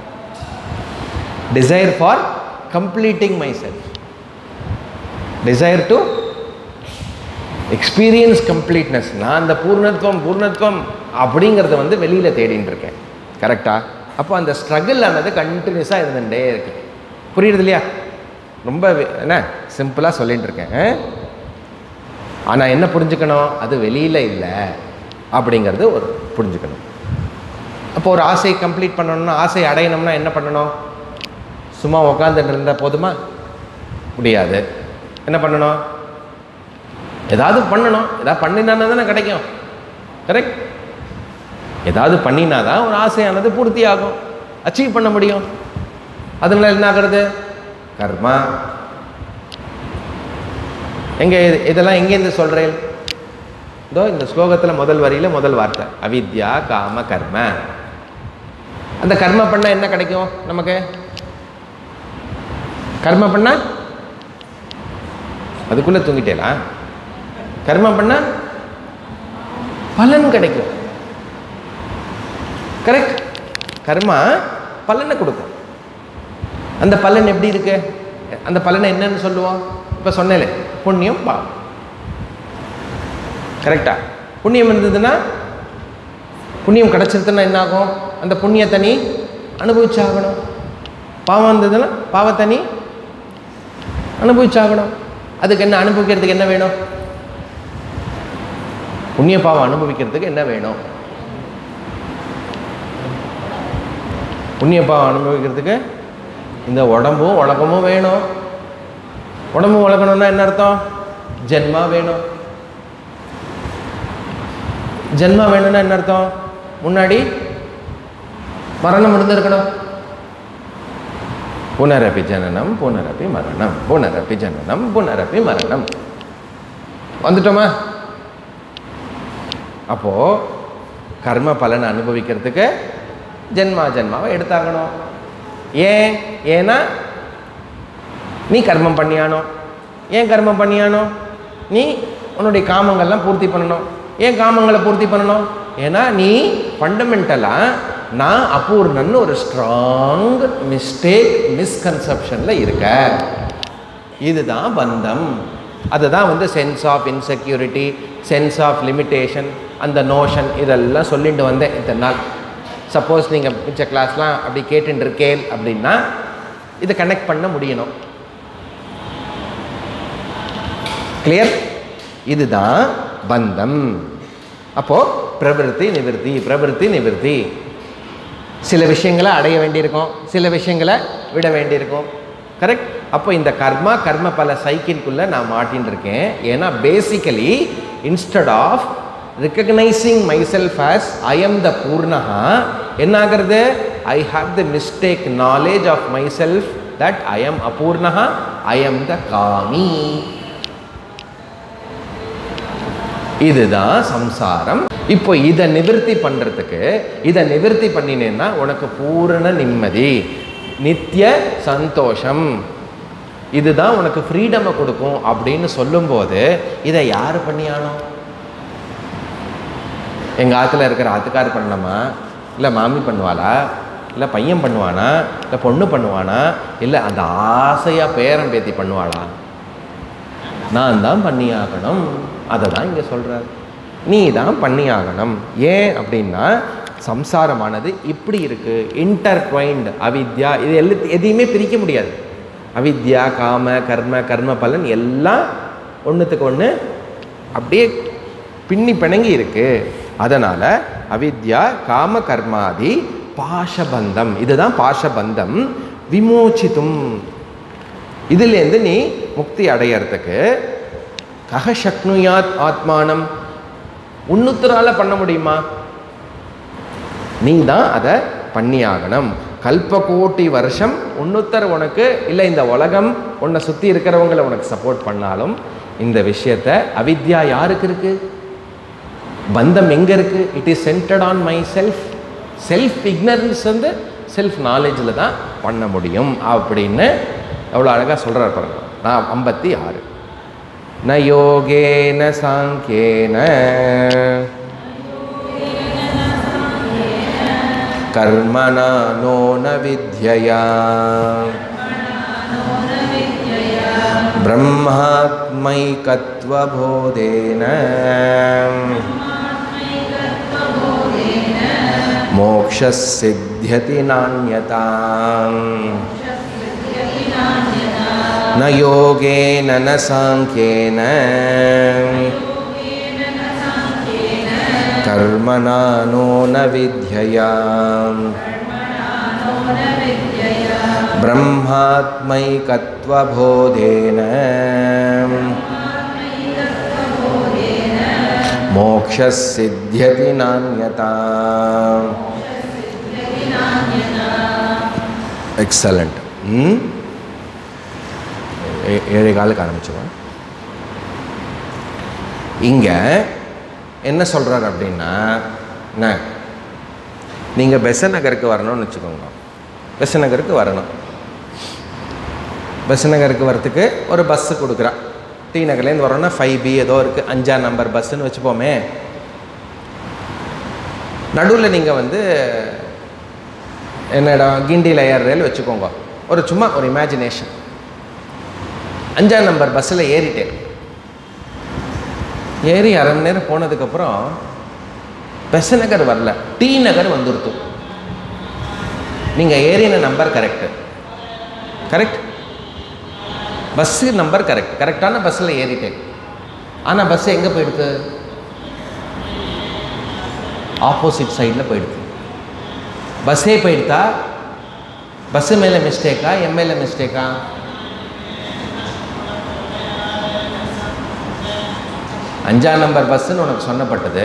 desire for completing my self desire to experience completeness நான் அந்த பூர்ணத்துவம் பூர்ணத்துவம் அப்படிங்கிறத வந்து வெளியில் தேடின்னு இருக்கேன் கரெக்டா அப்போ அந்த ஸ்ட்ரகிள் ஆனது கண்டினியூஸாக இருந்துகிட்டே இருக்கு புரியுறது இல்லையா ரொம்ப வி- என்ன சிம்பிளாக சொல்லிட்டு இருக்கேன் ஆனால் என்ன புரிஞ்சுக்கணும் அது வெளியில் இல்லை அப்படிங்கிறது ஒரு புரிஞ்சுக்கணும் அப்போ ஒரு ஆசையை கம்ப்ளீட் பண்ணணும்னா ஆசை அடையணும்னா என்ன பண்ணணும் சும்மா உக்காந்துட்டு இருந்தால் போதுமா முடியாது என்ன பண்ணணும் ஏதாவது பண்ணணும் ஏதாவது பண்ணினா தானே கிடைக்கும் கரெக்ட் ஏதாவது பண்ணினா தான் ஒரு ஆசையானது பூர்த்தி ஆகும் அச்சீவ் பண்ண முடியும் அதனால என்ன ஆகிறது கர்மா எங்க இது- இதெல்லாம் எங்கேருந்து சொல்றேன் இதோ இந்த ஸ்லோகத்தில் முதல் வரியில முதல் வார்த்தை அவித்யா காம கர்ம அந்த கர்ம பண்ண என்ன கிடைக்கும் நமக்கு கர்ம பண்ண அதுக்குள்ள தூங்கிட்டேலா கர்ம பண்ண பலன் கிடைக்கும் கரெக்ட் கர்மா பலனை கொடுக்கும் அந்த பலன் எப்படி இருக்கு அந்த பலனை என்னன்னு சொல்லுவோம் இப்போ சொன்னேன் புண்ணியம் பாவம் கரெக்டா புண்ணியம் இருந்ததுன்னா புண்ணியம் கிடச்சிருதுன்னா என்ன ஆகும் அந்த புண்ணியத்தை நீ அனுபவிச்சாகணும் பாவம் இருந்ததுன்னா பாவத்தை நீ அனுபவிச்சாகணும் அதுக்கு என்ன அனுபவிக்கிறதுக்கு என்ன வேணும் புண்ணிய பாவம் அனுபவிக்கிறதுக்கு என்ன வேணும் புண்ணிய பாவம் அனுபவிக்கிறதுக்கு இந்த உடம்பும் உலகமும் வேணும் உடம்பு உலகணும்னா என்ன அர்த்தம் ஜென்மா வேணும் ஜென்மா வேணும்னா என்ன அர்த்தம் முன்னாடி மரணம் இருந்திருக்கணும் புனரப்பி ஜனனம் புனரப்பி மரணம் புனரப்பி ஜனனம் புனரப்பி மரணம் வந்துட்டோமா அப்போ கர்ம பலனை அனுபவிக்கிறதுக்கு ஜென்மா ஜென்மாவை எடுத்தாகணும் ஏன் ஏன்னா நீ கர்மம் பண்ணியானோ ஏன் கர்மம் பண்ணியானோ நீ உன்னுடைய காமங்கள்லாம் பூர்த்தி பண்ணணும் ஏன் காமங்களை பூர்த்தி பண்ணணும் ஏன்னா நீ ஃபண்டமெண்டலாக நான் அபூர்ணன்னு ஒரு ஸ்ட்ராங் மிஸ்டேக் மிஸ்கன்செப்ஷனில் இருக்க இதுதான் பந்தம் அதுதான் வந்து sense of insecurity sense of limitation அந்த நோஷன் இதெல்லாம் சொல்லிட்டு வந்தேன் இத்தனை நாள் சப்போஸ் நீங்கள் மிச்ச கிளாஸ்லாம் அப்படி கேட்டுட்டு இருக்கேன் அப்படின்னா இதை கனெக்ட் பண்ண முடியணும் கிளியர் இதுதான் பந்தம் அப்போ பிரவிற்த்தி நிவிருத்தி பிரவிற்த்தி நிவிருத்தி சில விஷயங்களை அடைய வேண்டியிருக்கும் சில விஷயங்களை விட வேண்டியிருக்கும் கரெக்ட் அப்போ இந்த கர்மா கர்ம பல சைக்கிள்குள்ளே நான் மாட்டின்னு இருக்கேன் ஏன்னா basically instead of recognizing my self as I am the பூர்ணஹா என்ன ஆகிறது I have the mistake knowledge of my self that I am அபூர்ணஹா ஐ எம் த காமி இதுதான் சம்சாரம் இப்போ இதை நிவர்த்தி பண்ணுறதுக்கு இதை நிவர்த்தி பண்ணினேன்னா உனக்கு பூரண நிம்மதி நித்திய சந்தோஷம் இதுதான் உனக்கு ஃப்ரீடமை கொடுக்கும் அப்படின்னு சொல்லும்போது இதை யார் பண்ணியானோ எங்கள் ஆற்றுல இருக்கிற ஆத்துக்கார் பண்ணலாமா இல்லை மாமி பண்ணுவாளா இல்லை பையன் பண்ணுவானா இல்லை பொண்ணு பண்ணுவானா இல்லை அந்த ஆசையாக பேரன் பேத்தி பண்ணுவாளா நான் தான் பண்ணியாகணும் அதை தான் இங்கே சொல்கிறார் நீ தான் பண்ணியாகணும் ஏன் அப்படின்னா சம்சாரமானது இப்படி இருக்குது இன்டர்ட்வைன்டு அவித்யா இது எல்லா எதையுமே பிரிக்க முடியாது அவித்யா காம கர்ம கர்ம பலன் எல்லாம் ஒன்றுத்துக்கு ஒன்று அப்படியே பின்னி பிணங்கி இருக்கு அதனால் அவித்யா காம கர்மாதி பாஷபந்தம் இதுதான் பாஷபந்தம் விமோச்சித்தும் இதுலேருந்து நீ முக்தி அடையறதுக்கு கக சக்னுயாத் ஆத்மானம் உன்னுத்தரால பண்ண முடியுமா நீ தான் அதை பண்ணியாகணும் கல்ப கோட்டி வருஷம் உன்னுத்தர் உனக்கு இல்லை இந்த உலகம் உன்னை சுற்றி இருக்கிறவங்களை உனக்கு சப்போர்ட் பண்ணாலும் இந்த விஷயத்த அவித்யா யாருக்கு இருக்கு பந்தம் எங்கே இருக்கு it is centered on my self self ignorance வந்து செல்ஃப் நாலேஜில் தான் பண்ண முடியும் அப்படின்னு எவ்வளோ அழகாக சொல்கிறார் பாருங்க நான் ஐம்பத்தி ஆறு ந யோகேன சாங்கியேன கர்மணா நோ ந வித்யயா ब्रह्मात्मैकत्वबोधेन मोक्षसिद्ध्यति नान्यता न योगेन न साङ्ख्येन कर्मणा नो न विद्यया ब्रह्मात्मैकत्वबोधेन मोक्षसिद्ध्यति नान्यता எக்ஸலண்ட் ம் ஏ- ஏழே காலுக்கு ஆரம்பிச்சுவோம் இங்கே என்ன சொல்கிறார் அப்படின்னா என்ன நீங்கள் பெச நகருக்கு வரணும்னு வச்சுக்கோங்க பெச நகருக்கு வரணும் பெச நகருக்கு வரத்துக்கு ஒரு பஸ்ஸு கொடுக்குறா டி நகர்லேருந்து வரோன்னா ஃபைவ் பி ஏதோ இருக்குது அஞ்சாம் நம்பர் பஸ்ஸுன்னு வச்சுப்போமே நடுவில் நீங்கள் வந்து என்னடா கிண்டியில் ஏறுறேன்னு வச்சுக்கோங்க ஒரு சும்மா ஒரு இமேஜினேஷன் அஞ்சாம் நம்பர் பஸ்ஸில் ஏறிட்டேன் ஏறி அரை மணி நேரம் போனதுக்கப்புறம் பெச நகர் வரல டி நகர் வந்துருத்து நீங்கள் ஏறின number correct correct bus number correct கரெக்டான பஸ்ஸில் ஏறிட்டேன் ஆனால் பஸ் எங்கே போயிடுது ஆப்போசிட் சைடில் போயிடுது பஸ்ஸே போயிடுதா பஸ்ஸு மேலே மிஸ்டேக்கா என் மேலே மிஸ்டேக்கா அஞ்சாம் நம்பர் பஸ்ஸுன்னு உனக்கு சொன்னப்பட்டது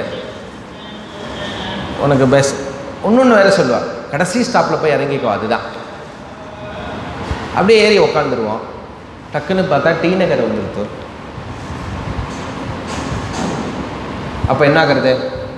உனக்கு பஸ் இன்னொன்று வேற சொல்லுவாள் கடைசி ஸ்டாப்பில் போய் இறங்கிக்கோ அதுதான் அப்படியே ஏறி உக்காந்துருவோம் டக்குன்னு பார்த்தா டி நகர் வந்துருத்து அப்போ என்ன ஆகுறது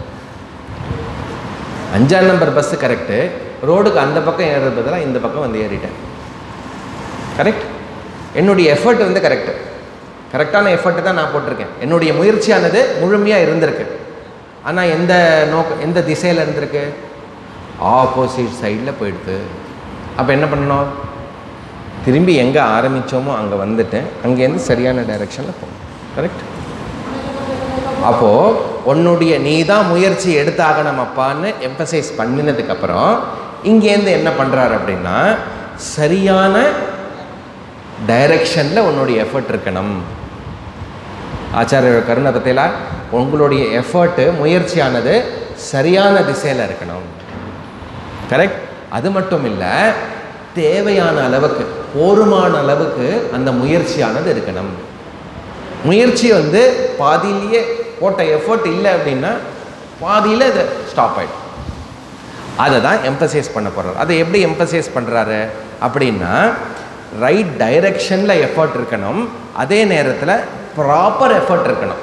அஞ்சாம் நம்பர் பஸ்ஸு கரெக்டு ரோடுக்கு அந்த பக்கம் ஏறுறது பதிலாக இந்த பக்கம் வந்து ஏறிட்டேன் கரெக்ட் என்னுடைய எஃபர்ட் வந்து கரெக்டு கரெக்டான எஃபர்ட்டு தான் நான் போட்டிருக்கேன் என்னுடைய முயற்சியானது முழுமையாக இருந்திருக்கு ஆனால் எந்த நோக்க எந்த திசையில் இருந்திருக்கு ஆப்போசிட் சைடில் போயிடுது அப்போ என்ன பண்ணணும் திரும்பி எங்கே ஆரம்பித்தோமோ அங்கே வந்துட்டேன் அங்கேருந்து சரியான டைரெக்ஷனில் போகணும் கரெக்ட் அப்போது உன்னுடைய நீ தான் முயற்சி எடுத்தாகணும் அப்பான்னு எம்பசைஸ் பண்ணினதுக்கப்புறம் இங்கேருந்து என்ன பண்ணுறாரு அப்படின்னா சரியான டைரக்ஷனில் உன்னுடைய எஃபர்ட் இருக்கணும் ஆச்சாரிய கருணை பற்றில உங்களுடைய எஃபர்ட்டு முயற்சியானது சரியான திசையில் இருக்கணும் கரெக்ட் அது மட்டும் இல்லை தேவையான அளவுக்கு போருமான அளவுக்கு அந்த முயற்சியானது இருக்கணும் முயற்சி வந்து பாதியிலேயே போட்ட எஃபர்ட் இல்லை அப்படின்னா பாதியில் அது ஸ்டாப் ஆகிடும் அதை தான் எம்பசைஸ் பண்ண போகிறார் அதை எப்படி எம்பசைஸ் பண்ணுறாரு அப்படின்னா ரைட் டைரக்ஷனில் எஃபர்ட் இருக்கணும் அதே நேரத்தில் ப்ராப்பர் எஃபர்ட் இருக்கணும்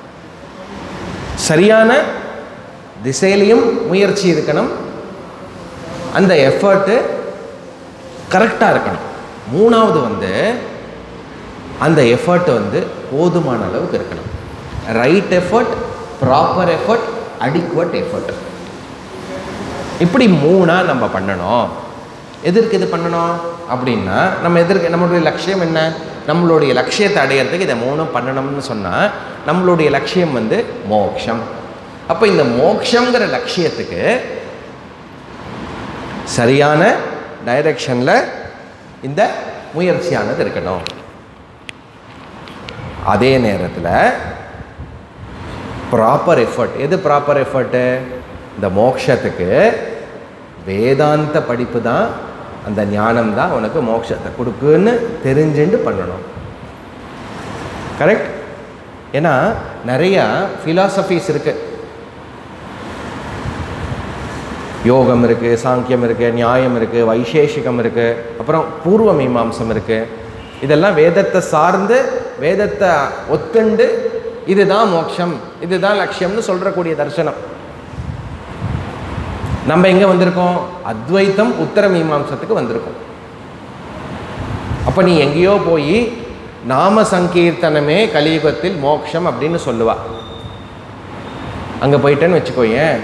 சரியான திசையிலையும் முயற்சி இருக்கணும் அந்த எஃபர்ட்டு கரெக்டாக இருக்கணும் மூணாவது வந்து அந்த எஃபர்ட் வந்து போதுமான அளவுக்கு இருக்கணும் right effort proper effort adequate effort இப்படி மூணாக நம்ம பண்ணணும் எதற்கு இது பண்ணணும் அப்படின்னா நம்ம எதற்கு நம்மளுடைய லட்சியம் என்ன நம்மளுடைய லட்சியத்தை அடையிறதுக்கு இதை மூணும் பண்ணணும்னு சொன்னால் நம்மளுடைய லட்சியம் வந்து மோக்ஷம் அப்போ இந்த மோக்ஷங்கிற லட்சியத்துக்கு சரியான டைரக்ஷனில் இந்த முயற்சியானது இருக்கணும் அதே நேரத்தில் ப்ராப்பர் எஃபர்ட் எது ப்ராப்பர் எஃபர்ட்டு இந்த மோக்ஷத்துக்கு வேதாந்த படிப்பு தான் அந்த ஞானம் தான் உனக்கு மோட்சத்தை கொடுக்குன்னு தெரிஞ்சுட்டு பண்ணணும் கரெக்ட் ஏன்னா நிறையா ஃபிலாசபிஸ் இருக்குது யோகம் இருக்குது சாங்கியம் இருக்குது நியாயம் இருக்குது வைசேஷிகம் இருக்குது அப்புறம் பூர்வ மீமாம்சம் இருக்குது இதெல்லாம் வேதத்தை சார்ந்து வேதத்தை ஒத்துண்டு இதுதான் மோட்சம் இதுதான் லட்சியம்னு சொல்கிறக்கூடிய தரிசனம் நம்ம எங்கே வந்திருக்கோம் அத்வைத்தம் உத்தர மீமாம்சத்துக்கு வந்திருக்கோம் அப்போ நீ எங்கேயோ போய் நாம சங்கீர்த்தனமே கலியுகத்தில் மோட்சம் அப்படின்னு சொல்லுவா அங்கே போயிட்டேன்னு வச்சுக்கோயேன்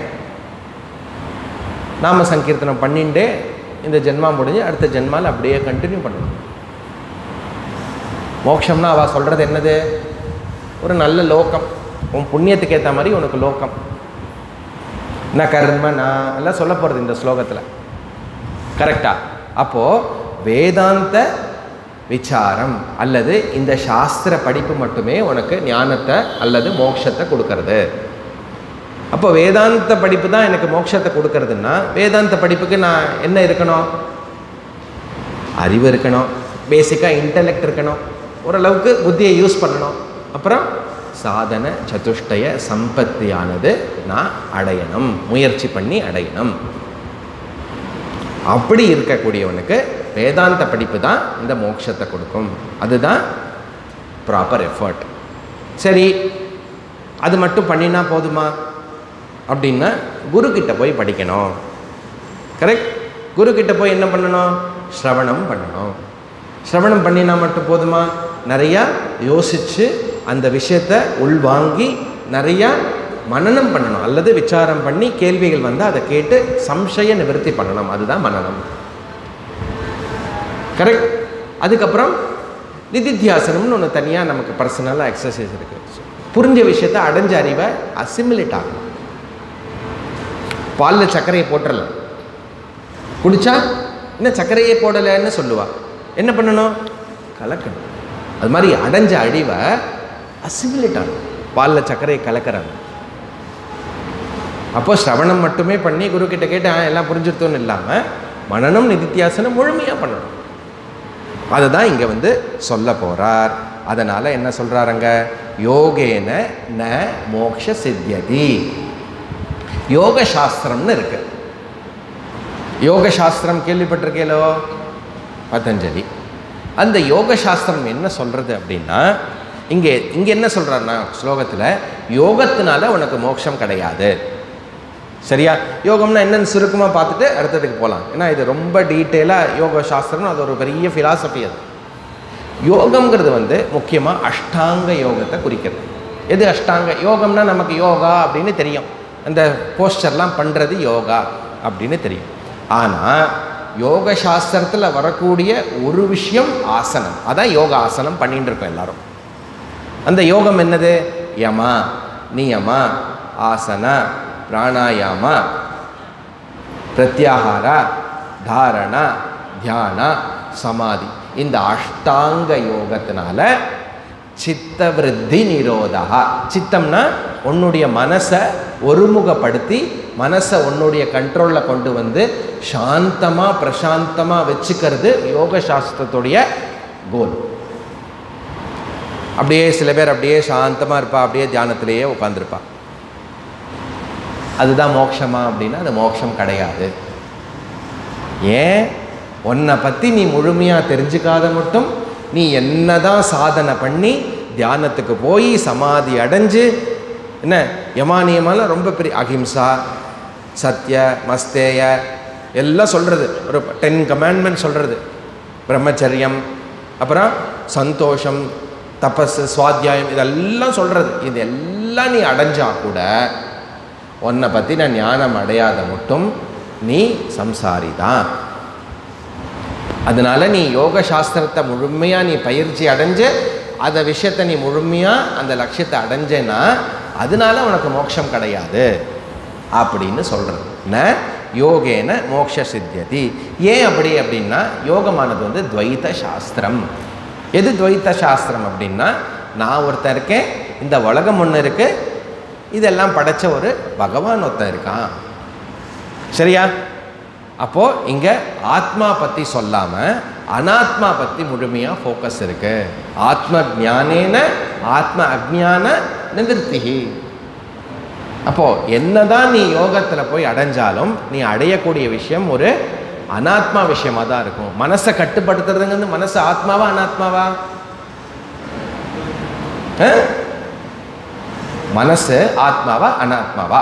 நாம சங்கீர்த்தனம் பண்ணிட்டு இந்த ஜென்மா முடிஞ்சு அடுத்த ஜென்மாவில் அப்படியே கண்டினியூ பண்ணணும் மோட்சம்னா அவள் சொல்கிறது என்னது ஒரு நல்ல லோகம் உன் புண்ணியத்துக்கு ஏற்ற மாதிரி உனக்கு லோகம் ந கர்ம நான் எல்லாம் சொல்ல போகிறது இந்த ஸ்லோகத்தில் கரெக்டா அப்போது வேதாந்த விசாரம் அல்லது இந்த சாஸ்திர படிப்பு மட்டுமே உனக்கு ஞானத்தை அல்லது மோட்சத்தை கொடுக்கறது அப்போ வேதாந்த படிப்பு தான் எனக்கு மோட்சத்தை கொடுக்கறதுன்னா வேதாந்த படிப்புக்கு நான் என்ன இருக்கணும் அறிவு இருக்கணும் பேசிக்காக இன்டலெக்ட் இருக்கணும் ஓரளவுக்கு புத்தியை யூஸ் பண்ணணும் அப்புறம் சாதன சதுஷ்டய சம்பத்தியானது நான் அடையணும் முயற்சி பண்ணி அடையணும் அப்படி இருக்கக்கூடியவனுக்கு வேதாந்த படிப்பு தான் இந்த மோட்சத்தை கொடுக்கும் அதுதான் ப்ராப்பர் எஃபர்ட் சரி அது மட்டும் பண்ணினா போதுமா அப்படின்னா குரு கிட்ட போய் படிக்கணும் கரெக்ட் குரு கிட்ட போய் என்ன பண்ணணும் ஸ்ரவணம் பண்ணணும் ஸ்ரவணம் பண்ணினா மட்டும் போதுமா நிறையா யோசித்து அந்த விஷயத்தை உள்வாங்கி நிறையா மனனம் பண்ணணும் அல்லது விசாரம் பண்ணி கேள்விகள் வந்து அதை கேட்டு சம்சய நிவர்த்தி பண்ணணும் அதுதான் மனனம் கரெக்ட் அதுக்கப்புறம் நிதித்தியாசனம்னு ஒன்று தனியாக நமக்கு பர்சனலாக எக்ஸசைஸ் இருக்குது புரிஞ்ச விஷயத்தை அடைஞ்ச அறிவை அசிமிலேட் ஆகணும் பாலில் சர்க்கரையை போட்டுடலாம் குடிச்சா இன்னும் சர்க்கரையே போடலைன்னு சொல்லுவா என்ன பண்ணணும் கலக்கணும் அது மாதிரி அடைஞ்ச அழிவை அசிமிலேட் ஆகணும் பாலில் சர்க்கரையை கலக்கிறாங்க அப்போ ஸ்ரவணம் மட்டுமே பண்ணி குரு கிட்ட கேட்டு "ஆ, எல்லாம் புரிஞ்சுட்டோன்னு இல்லாமல் மனநம் நிதித்தியாசனம் முழுமையாக பண்ணணும் அதை தான் இங்கே வந்து சொல்ல போகிறார் அதனால் என்ன சொல்கிறாருங்க யோகேன ந மோக்ஷ சித்தியதி யோக சாஸ்திரம்னு இருக்கு யோக சாஸ்திரம் கேள்விப்பட்டிருக்கேலோ பதஞ்சலி அந்த யோக சாஸ்திரம் என்ன சொல்கிறது அப்படின்னா இங்கே இங்கே என்ன சொல்கிறாருன்னா ஸ்லோகத்தில் யோகத்தினால உனக்கு மோட்சம் கிடையாது சரியா யோகம்னா என்னன்னு சுருக்கமாக பார்த்துட்டு அடுத்ததுக்கு போகலாம் ஏன்னா இது ரொம்ப டீட்டெயிலாக யோக சாஸ்திரம்னு அது ஒரு பெரிய ஃபிலாசபி அது யோகம்ங்கிறது வந்து முக்கியமாக அஷ்டாங்க யோகத்தை குறிக்கிறது எது அஷ்டாங்க யோகம்னா நமக்கு யோகா அப்படின்னு தெரியும் அந்த போஸ்டர்லாம் பண்ணுறது யோகா அப்படின்னு தெரியும் ஆனால் யோக சாஸ்திரத்தில் வரக்கூடிய ஒரு விஷயம் ஆசனம் அதான் யோக ஆசனம் பண்ணிட்டு இருக்கோம் எல்லாரும் அந்த யோகம் என்னது யமா நியம ஆசன பிராணாயாம பிரத்யாகார தாரண தியான சமாதி இந்த அஷ்டாங்க யோகத்தினால சித்தவிருத்தி நிரோதா சித்தம்னா உன்னுடைய மனசை ஒருமுகப்படுத்தி மனசை உன்னுடைய கண்ட்ரோலில் கொண்டு வந்து சாந்தமாக பிரசாந்தமாக வச்சுக்கிறது யோக சாஸ்திரத்துடைய கோல் அப்படியே சில பேர் அப்படியே சாந்தமாக இருப்பா அப்படியே தியானத்திலேயே உட்காந்துருப்பா அதுதான் மோட்சமா அப்படின்னா அது மோட்சம் கிடையாது ஏன் உன்னை பற்றி நீ முழுமையாக தெரிஞ்சுக்காத மட்டும் நீ என்னதான் சாதனை பண்ணி தியானத்துக்கு போய் சமாதி அடைஞ்சு என்ன யமானியமெல்லாம் ரொம்ப பெரிய அகிம்சா சத்ய மஸ்தேய எல்லாம் சொல்கிறது ஒரு டென் கமாண்ட்மெண்ட் சொல்கிறது பிரம்மச்சரியம் அப்புறம் சந்தோஷம் தபஸ் சுவாத்தியாயம் இதெல்லாம் சொல்கிறது இது எல்லாம் நீ அடைஞ்சா கூட உன்னை பற்றி நான் ஞானம் அடையாத மட்டும் நீ சம்சாரி தான் அதனால நீ யோக சாஸ்திரத்தை முழுமையாக நீ பயிற்சி அடைஞ்சு அந்த விஷயத்தை நீ முழுமையாக அந்த லட்சியத்தை அடைஞ்சேன்னா அதனால உனக்கு மோட்சம் கிடையாது அப்படின்னு சொல்கிறது ந யோகேன மோக்ஷ சித்தியதி ஏன் அப்படி அப்படின்னா யோகமானது வந்து துவைத சாஸ்திரம் எது துவைத்த சாஸ்திரம் அப்படின்னா நான் ஒருத்தன் இருக்கேன் இந்த உலகம் ஒன்று இருக்கு இதெல்லாம் படைச்ச ஒரு பகவான் ஒருத்தன் இருக்கான் சரியா அப்போ இங்க ஆத்மா பத்தி சொல்லாம அனாத்மா பத்தி முழுமையா ஃபோக்கஸ் இருக்கு ஆத்ம ஞானேன ஆத்ம அஜ்ஞான நிவர்த்திகி அப்போ என்னதான் நீ யோகத்துல போய் அடைஞ்சாலும் நீ அடையக்கூடிய விஷயம் ஒரு அனாத்மா விஷயமா தான் இருக்கும் மனசை கட்டுப்படுத்துறதுங்கிறது மனசு ஆத்மாவா அனாத்மாவா ஆ? மனசு ஆத்மாவா அனாத்மாவா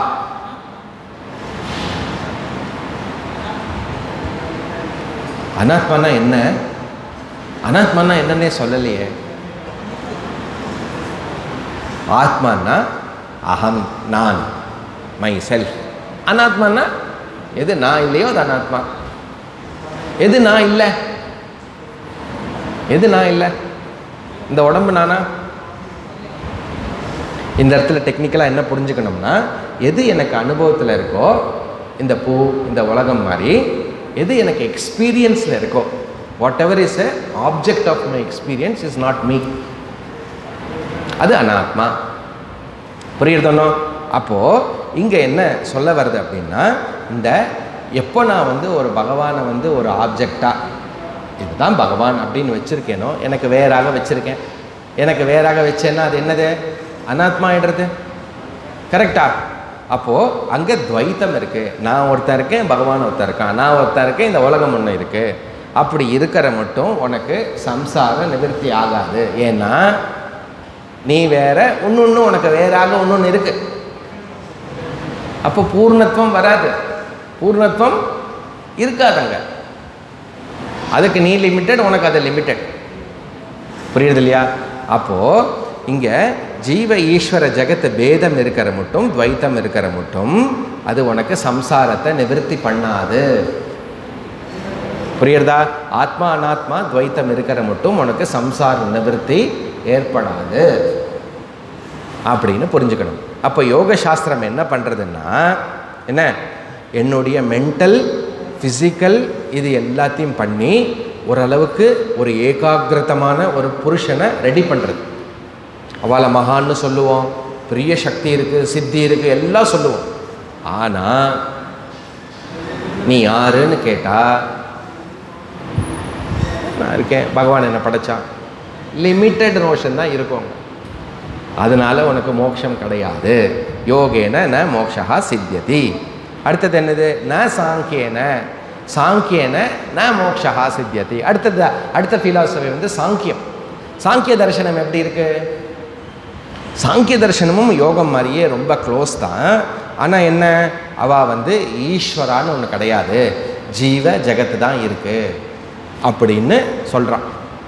அனாத்மானா என்ன அனாத்மானா என்னன்னே சொல்லலையே ஆத்மானா அகம் நான் மை செல்ஃப் அனாத்மானா எது நான் இல்லையோ அது அனாத்மா எது நான் இல்லை எது நான் இல்லை இந்த உடம்பு நானா இந்த இடத்துல டெக்னிக்கலாக என்ன புரிஞ்சுக்கணும்னா எது எனக்கு அனுபவத்தில் இருக்கோ இந்த பூ இந்த உலகம் மாதிரி எது எனக்கு எக்ஸ்பீரியன்ஸில் இருக்கோ whatever is a object of my experience is not me அது அனாத்மா புரியுறதுனோ அப்போது இங்கே என்ன சொல்ல வருது அப்படின்னா இந்த எப்போ நான் வந்து ஒரு பகவானை வந்து ஒரு ஆப்ஜெக்டாக இதுதான் பகவான் அப்படின்னு வச்சுருக்கேனோ எனக்கு வேறாக வச்சுருக்கேன் எனக்கு வேறாக வச்சேன்னா அது என்னது அனாத்மா ஆயிடுறது கரெக்டா அப்போது அங்கே துவைத்தம் இருக்குது நான் ஒருத்தன் இருக்கேன் பகவான் ஒருத்தன் இருக்கான் நான் ஒருத்தன் இருக்கேன் இந்த உலகம் ஒன்று இருக்குது அப்படி இருக்கிற மட்டும் உனக்கு சம்சார நிவர்த்தி ஆகாது ஏன்னா நீ வேற இன்னொன்று உனக்கு வேறாக இன்னொன்று இருக்கு அப்போ பூர்ணத்துவம் வராது பூர்ணத்துவம் இருக்காதுங்க அதுக்கு நீ லிமிட்டட் உனக்கு அது லிமிட்டட் புரியுது இல்லையா அப்போது இங்கே ஜீவ ஈஸ்வர ஜெகத்து பேதம் இருக்கிற மட்டும் துவைத்தம் இருக்கிற மட்டும் அது உனக்கு சம்சாரத்தை நிவர்த்தி பண்ணாது புரியுறதா ஆத்மா அனாத்மா துவைத்தம் இருக்கிற மட்டும் உனக்கு சம்சார நிவர்த்தி ஏற்படாது அப்படின்னு புரிஞ்சுக்கணும் அப்போ யோக சாஸ்திரம் என்ன பண்ணுறதுன்னா என்ன என்னுடைய மென்டல் ஃபிசிக்கல் இது எல்லாத்தையும் பண்ணி ஓரளவுக்கு ஒரு ஏகாகிரதமான ஒரு புருஷனை ரெடி பண்ணுறது அவளை மகான்னு சொல்லுவோம் பெரிய சக்தி இருக்குது சித்தி இருக்குது எல்லாம் சொல்லுவோம் ஆனால் நீ யாருன்னு கேட்டால் நான் இருக்கேன் பகவான் என்ன படைச்சான் லிமிட்டட் நோஷன் தான் இருக்கும் அதனால உனக்கு மோட்சம் கிடையாது யோகேன ந மோக்ஷா சித்தியதி அடுத்தது என்னது ந சாங்கியன சாங்கியன ந மோக்ஷா சித்தியதி அடுத்தது அடுத்த ஃபிலாசபி வந்து சாங்கியம் சாங்கிய தரிசனம் எப்படி இருக்கு சாங்கிய தரிசனமும் யோகம் மாதிரியே ரொம்ப க்ளோஸ் தான் ஆனால் என்ன அவ வந்து ஈஸ்வரான்னு ஒன்று கிடையாது ஜீவ ஜெகத்து தான் இருக்கு அப்படின்னு சொல்கிறான்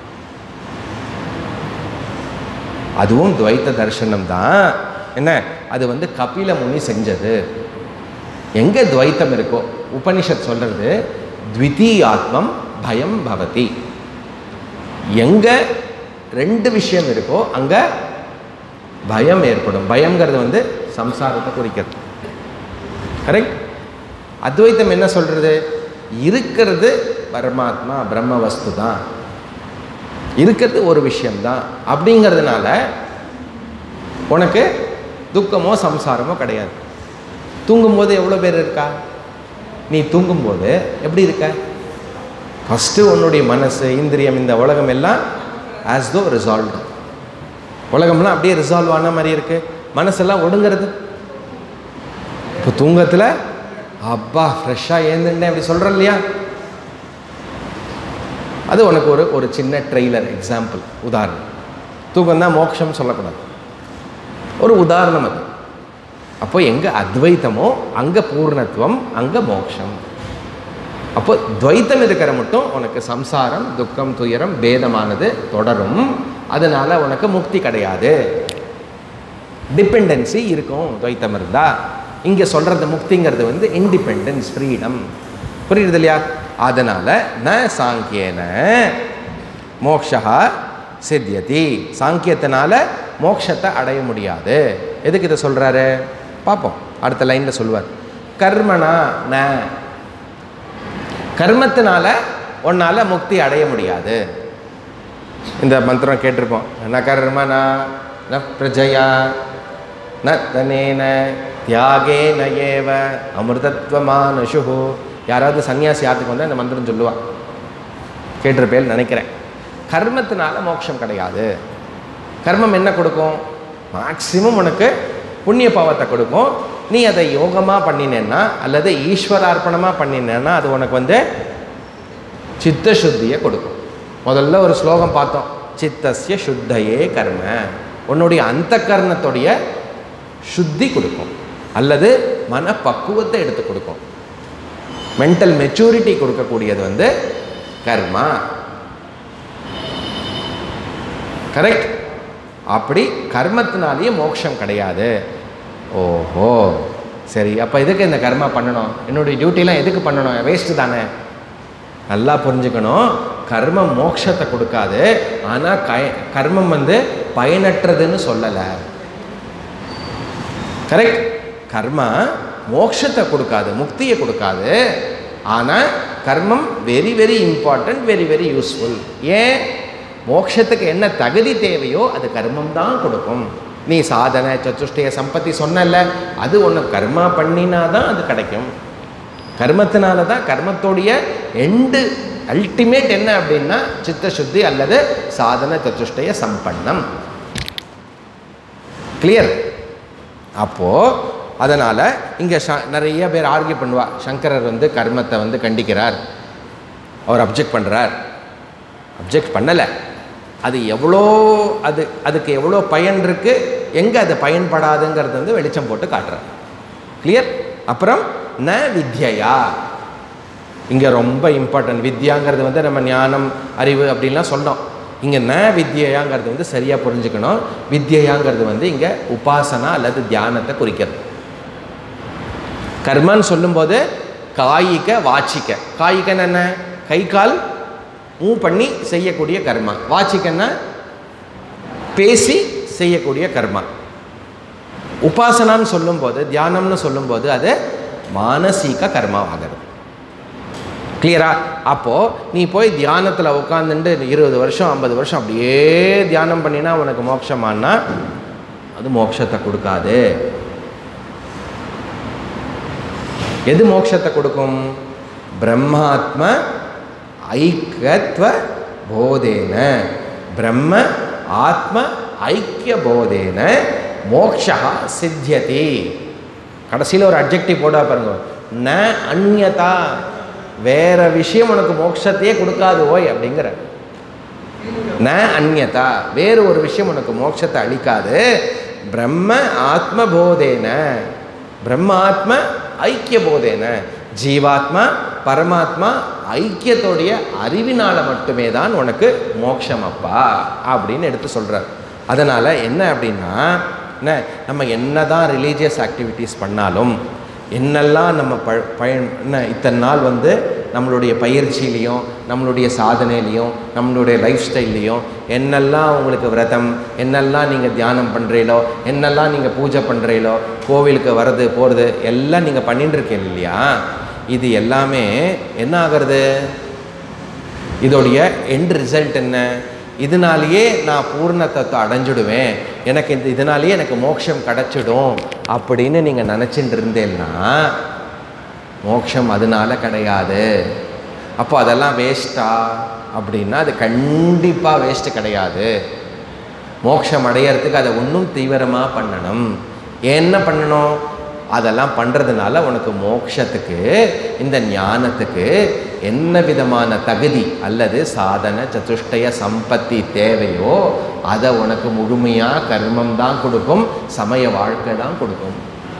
அதுவும் துவைத்த தரிசனம் தான் என்ன அது வந்து கபில முனி செஞ்சது எங்கே துவைத்தம் இருக்கோ உபனிஷத் சொல்கிறது த்விதீயாத்மம் பயம் பவதி எங்கே ரெண்டு விஷயம் இருக்கோ அங்கே பயம் ஏற்படும் பயங்கிறது வந்து சம்சாரத்தை குறிக்கிறது கரெக்ட் அத்வைத்தம் என்ன சொல்கிறது இருக்கிறது பரமாத்மா பிரம்ம வஸ்து தான் இருக்கிறது ஒரு விஷயம்தான் அப்படிங்கிறதுனால உனக்கு துக்கமோ சம்சாரமோ கிடையாது தூங்கும்போது எவ்வளோ பேர் இருக்கா நீ தூங்கும்போது எப்படி இருக்க ஃபஸ்ட்டு உன்னுடைய மனசு இந்திரியம் இந்த உலகம் எல்லாம் ஆஸ் தோ ரிசால்வ்டு உலகம்லாம் அப்படியே ரிசால்வ் ஆன மாதிரி இருக்கு மனசெல்லாம் ஒடுங்கிறது இப்போ தூங்கத்தில் அப்பா ஃப்ரெஷ்ஷாக ஏந்துட்டேன் அப்படி சொல்கிறேன் இல்லையா அது உனக்கு ஒரு ஒரு சின்ன ட்ரெய்லர் எக்ஸாம்பிள் உதாரணம் தூக்கம் தான் மோட்சம் சொல்லக்கூடாது ஒரு உதாரணம் அது அப்போ எங்கே அத்வைத்தமோ அங்கே பூர்ணத்துவம் அங்கே மோட்சம் அப்போ துவைத்தம் இருக்கிற மட்டும் உனக்கு சம்சாரம் துக்கம் துயரம் பேதமானது தொடரும் அதனால உனக்கு முக்தி கிடையாது டிபெண்டன்சி இருக்கும் துவைத்தம் இருந்தா இங்கே சொல்கிறது முக்திங்கிறது வந்து இண்டிபெண்டன்ஸ் ஃப்ரீடம் புரியுது இல்லையா அதனால ந சாங்கியன மோக்ஷா சித்தியதி சாங்கியத்தினால மோட்சத்தை அடைய முடியாது எதுக்கு இதை சொல்கிறாரு பார்ப்போம் அடுத்த லைனில் சொல்லுவார் கர்மனா ந கர்மத்தினால உன்னால் முக்தி அடைய முடியாது இந்த மந்திரம் கேட்டிருப்போம் ந கர்மனா ந பிரஜயா ந தனேன தியாகேன ஏவ அமிர்தத்வமானுஷு யாராவது சன்னியாசி யாத்துக்கு வந்தால் இந்த மந்திரம் சொல்லுவா கேட்டிருப்பேன் நினைக்கிறேன் கர்மத்தினால மோட்சம் கிடையாது கர்மம் என்ன கொடுக்கும் மேக்சிமம் உனக்கு புண்ணிய பாவத்தை கொடுக்கும் நீ அதை யோகமாக பண்ணினேன்னா அல்லது ஈஸ்வரார்ப்பணமாக பண்ணினேன்னா அது உனக்கு வந்து சித்த சுத்தியை கொடுக்கும் முதல்ல ஒரு ஸ்லோகம் பார்த்தோம் சித்தஸ்ய சுத்தையே கர்ம உன்னுடைய அந்த கர்ணத்துடைய சுத்தி கொடுக்கும் அல்லது மன பக்குவத்தை எடுத்து கொடுக்கும் மென்டல் மெச்சூரிட்டி கொடுக்கக்கூடியது வந்து கர்மா கரெக்ட் அப்படி கர்மத்தினாலேயே மோட்சம் கிடையாது ஓஹோ சரி அப்போ எதுக்கு இந்த கர்மா பண்ணணும் என்னுடைய டியூட்டிலாம் எதுக்கு பண்ணணும் வேஸ்ட்டு தானே நல்லா புரிஞ்சுக்கணும் கர்மம் மோட்சத்தை கொடுக்காது ஆனால் கய கர்மம் வந்து பயனற்றதுன்னு சொல்லலை கரெக்ட் கர்மா மோட்சத்தை கொடுக்காது முக்தியை கொடுக்காது ஆனால் கர்மம் very very important very very useful ஏன் மோட்சத்துக்கு என்ன தகுதி தேவையோ அது கர்மம் தான் கொடுக்கும் நீ சாதனை சதுஷ்டய சம்பத்தி சொன்னல அது ஒன்று கர்மா பண்ணினா தான் அது கிடைக்கும் கர்மத்தினால தான் கர்மத்தோடைய எண்டு அல்டிமேட் என்ன அப்படின்னா சித்த சுத்தி அல்லது சாதன சதுஷ்டய சம்பன்னம் கிளியர் அப்போது அதனால் இங்கே ஷ நிறைய பேர் ஆர்கியூ பண்ணுவா சங்கரர் வந்து கர்மத்தை வந்து கண்டிக்கிறார் அவர் அப்ஜெக்ட் பண்ணுறார் அப்ஜெக்ட் பண்ணலை அது எவ்வளோ அது அதுக்கு எவ்வளோ பயன் இருக்குது எங்கே அது பயன்படாதுங்கிறது வந்து வெளிச்சம் போட்டு காட்டுறார் கிளியர் அப்புறம் ந வித்யா இங்கே ரொம்ப இம்பார்ட்டன்ட் வித்யாங்கிறது வந்து நம்ம ஞானம் அறிவு அப்படின்லாம் சொன்னோம் இங்கே ந வித்யாங்கிறது வந்து சரியாக புரிஞ்சுக்கணும் வித்யாங்கிறது வந்து இங்கே உபாசனா அல்லது தியானத்தை குறிக்கிறது கர்மன்னு சொல்லும்போது காய்க வாச்சிக்க காய்கன்னு என்ன கை கால் மூவ் பண்ணி செய்யக்கூடிய கர்மா வாச்சிக்கன்னா பேசி செய்யக்கூடிய கர்மா உபாசனான்னு சொல்லும்போது தியானம்னு சொல்லும்போது அது மானசீக கர்மாவாகிறது கிளியரா அப்போது நீ போய் தியானத்தில் உட்காந்துட்டு இருபது வருஷம் ஐம்பது வருஷம் அப்படியே தியானம் பண்ணினா உனக்கு மோட்சமானா அது மோட்சத்தை கொடுக்காது எது மோட்சத்தை கொடுக்கும் பிரம்மாத்ம ஐக்கியத்துவ போதேன பிரம்ம ஆத்ம ஐக்கிய போதேன மோக்ஷா சித்தியதி கடைசியில் ஒரு அப்ஜெக்டிவ் போட பாருங்க ந அந்யதா வேற விஷயம் உனக்கு மோட்சத்தையே கொடுக்காது ஓய் அப்படிங்கிற ந அந்யதா வேறு ஒரு விஷயம் உனக்கு மோட்சத்தை அளிக்காது பிரம்ம ஆத்ம போதேன பிரம்ம ஆத்ம ஐக்கிய போதேன ஜீவாத்மா பரமாத்மா ஐக்கியத்தோடைய அறிவினால் மட்டுமே தான் உனக்கு மோட்சம் அப்பா அப்படின்னு எடுத்து சொல்கிறார் அதனால் என்ன அப்படின்னா என்ன நம்ம என்ன தான் ரிலீஜியஸ் ஆக்டிவிட்டீஸ் பண்ணாலும் என்னெல்லாம் நம்ம ப பயன் என்ன இத்தனை நாள் வந்து நம்மளுடைய பயிற்சியிலையும் நம்மளுடைய சாதனையிலையும் நம்மளுடைய லைஃப் ஸ்டைல்லையும் என்னெல்லாம் உங்களுக்கு விரதம் என்னெல்லாம் நீங்கள் தியானம் பண்ணுறீங்களோ என்னெல்லாம் நீங்கள் பூஜை பண்ணுறீங்களோ கோவிலுக்கு வர்றது போகிறது எல்லாம் நீங்கள் பண்ணிட்டு இருக்கீங்க இல்லையா இது எல்லாமே என்ன ஆகிறது இதோடைய எண்ட் ரிசல்ட் என்ன இதனாலேயே நான் பூர்ணத்தத்தை அடைஞ்சிடுவேன் எனக்கு இந்த இதனாலேயே எனக்கு மோட்சம் கிடச்சிடும் அப்படின்னு நீங்கள் நினச்சிட்டு இருந்தேன்னா மோட்சம் அதனால கிடையாது அப்போ அதெல்லாம் வேஸ்ட்டா அப்படின்னா அது கண்டிப்பாக வேஸ்ட்டு கிடையாது மோட்சம் அடையறதுக்கு அதை இன்னும் தீவிரமாக பண்ணணும் என்ன பண்ணணும் அதெல்லாம் பண்ணுறதுனால உனக்கு மோட்சத்துக்கு இந்த ஞானத்துக்கு என்ன விதமான தகுதி அல்லது சாதன சதுஷ்டய சம்பத்தி தேவையோ அதை உனக்கு முழுமையாக கர்மம் தான் கொடுக்கும் சமய வாழ்க்கை தான் கொடுக்கும்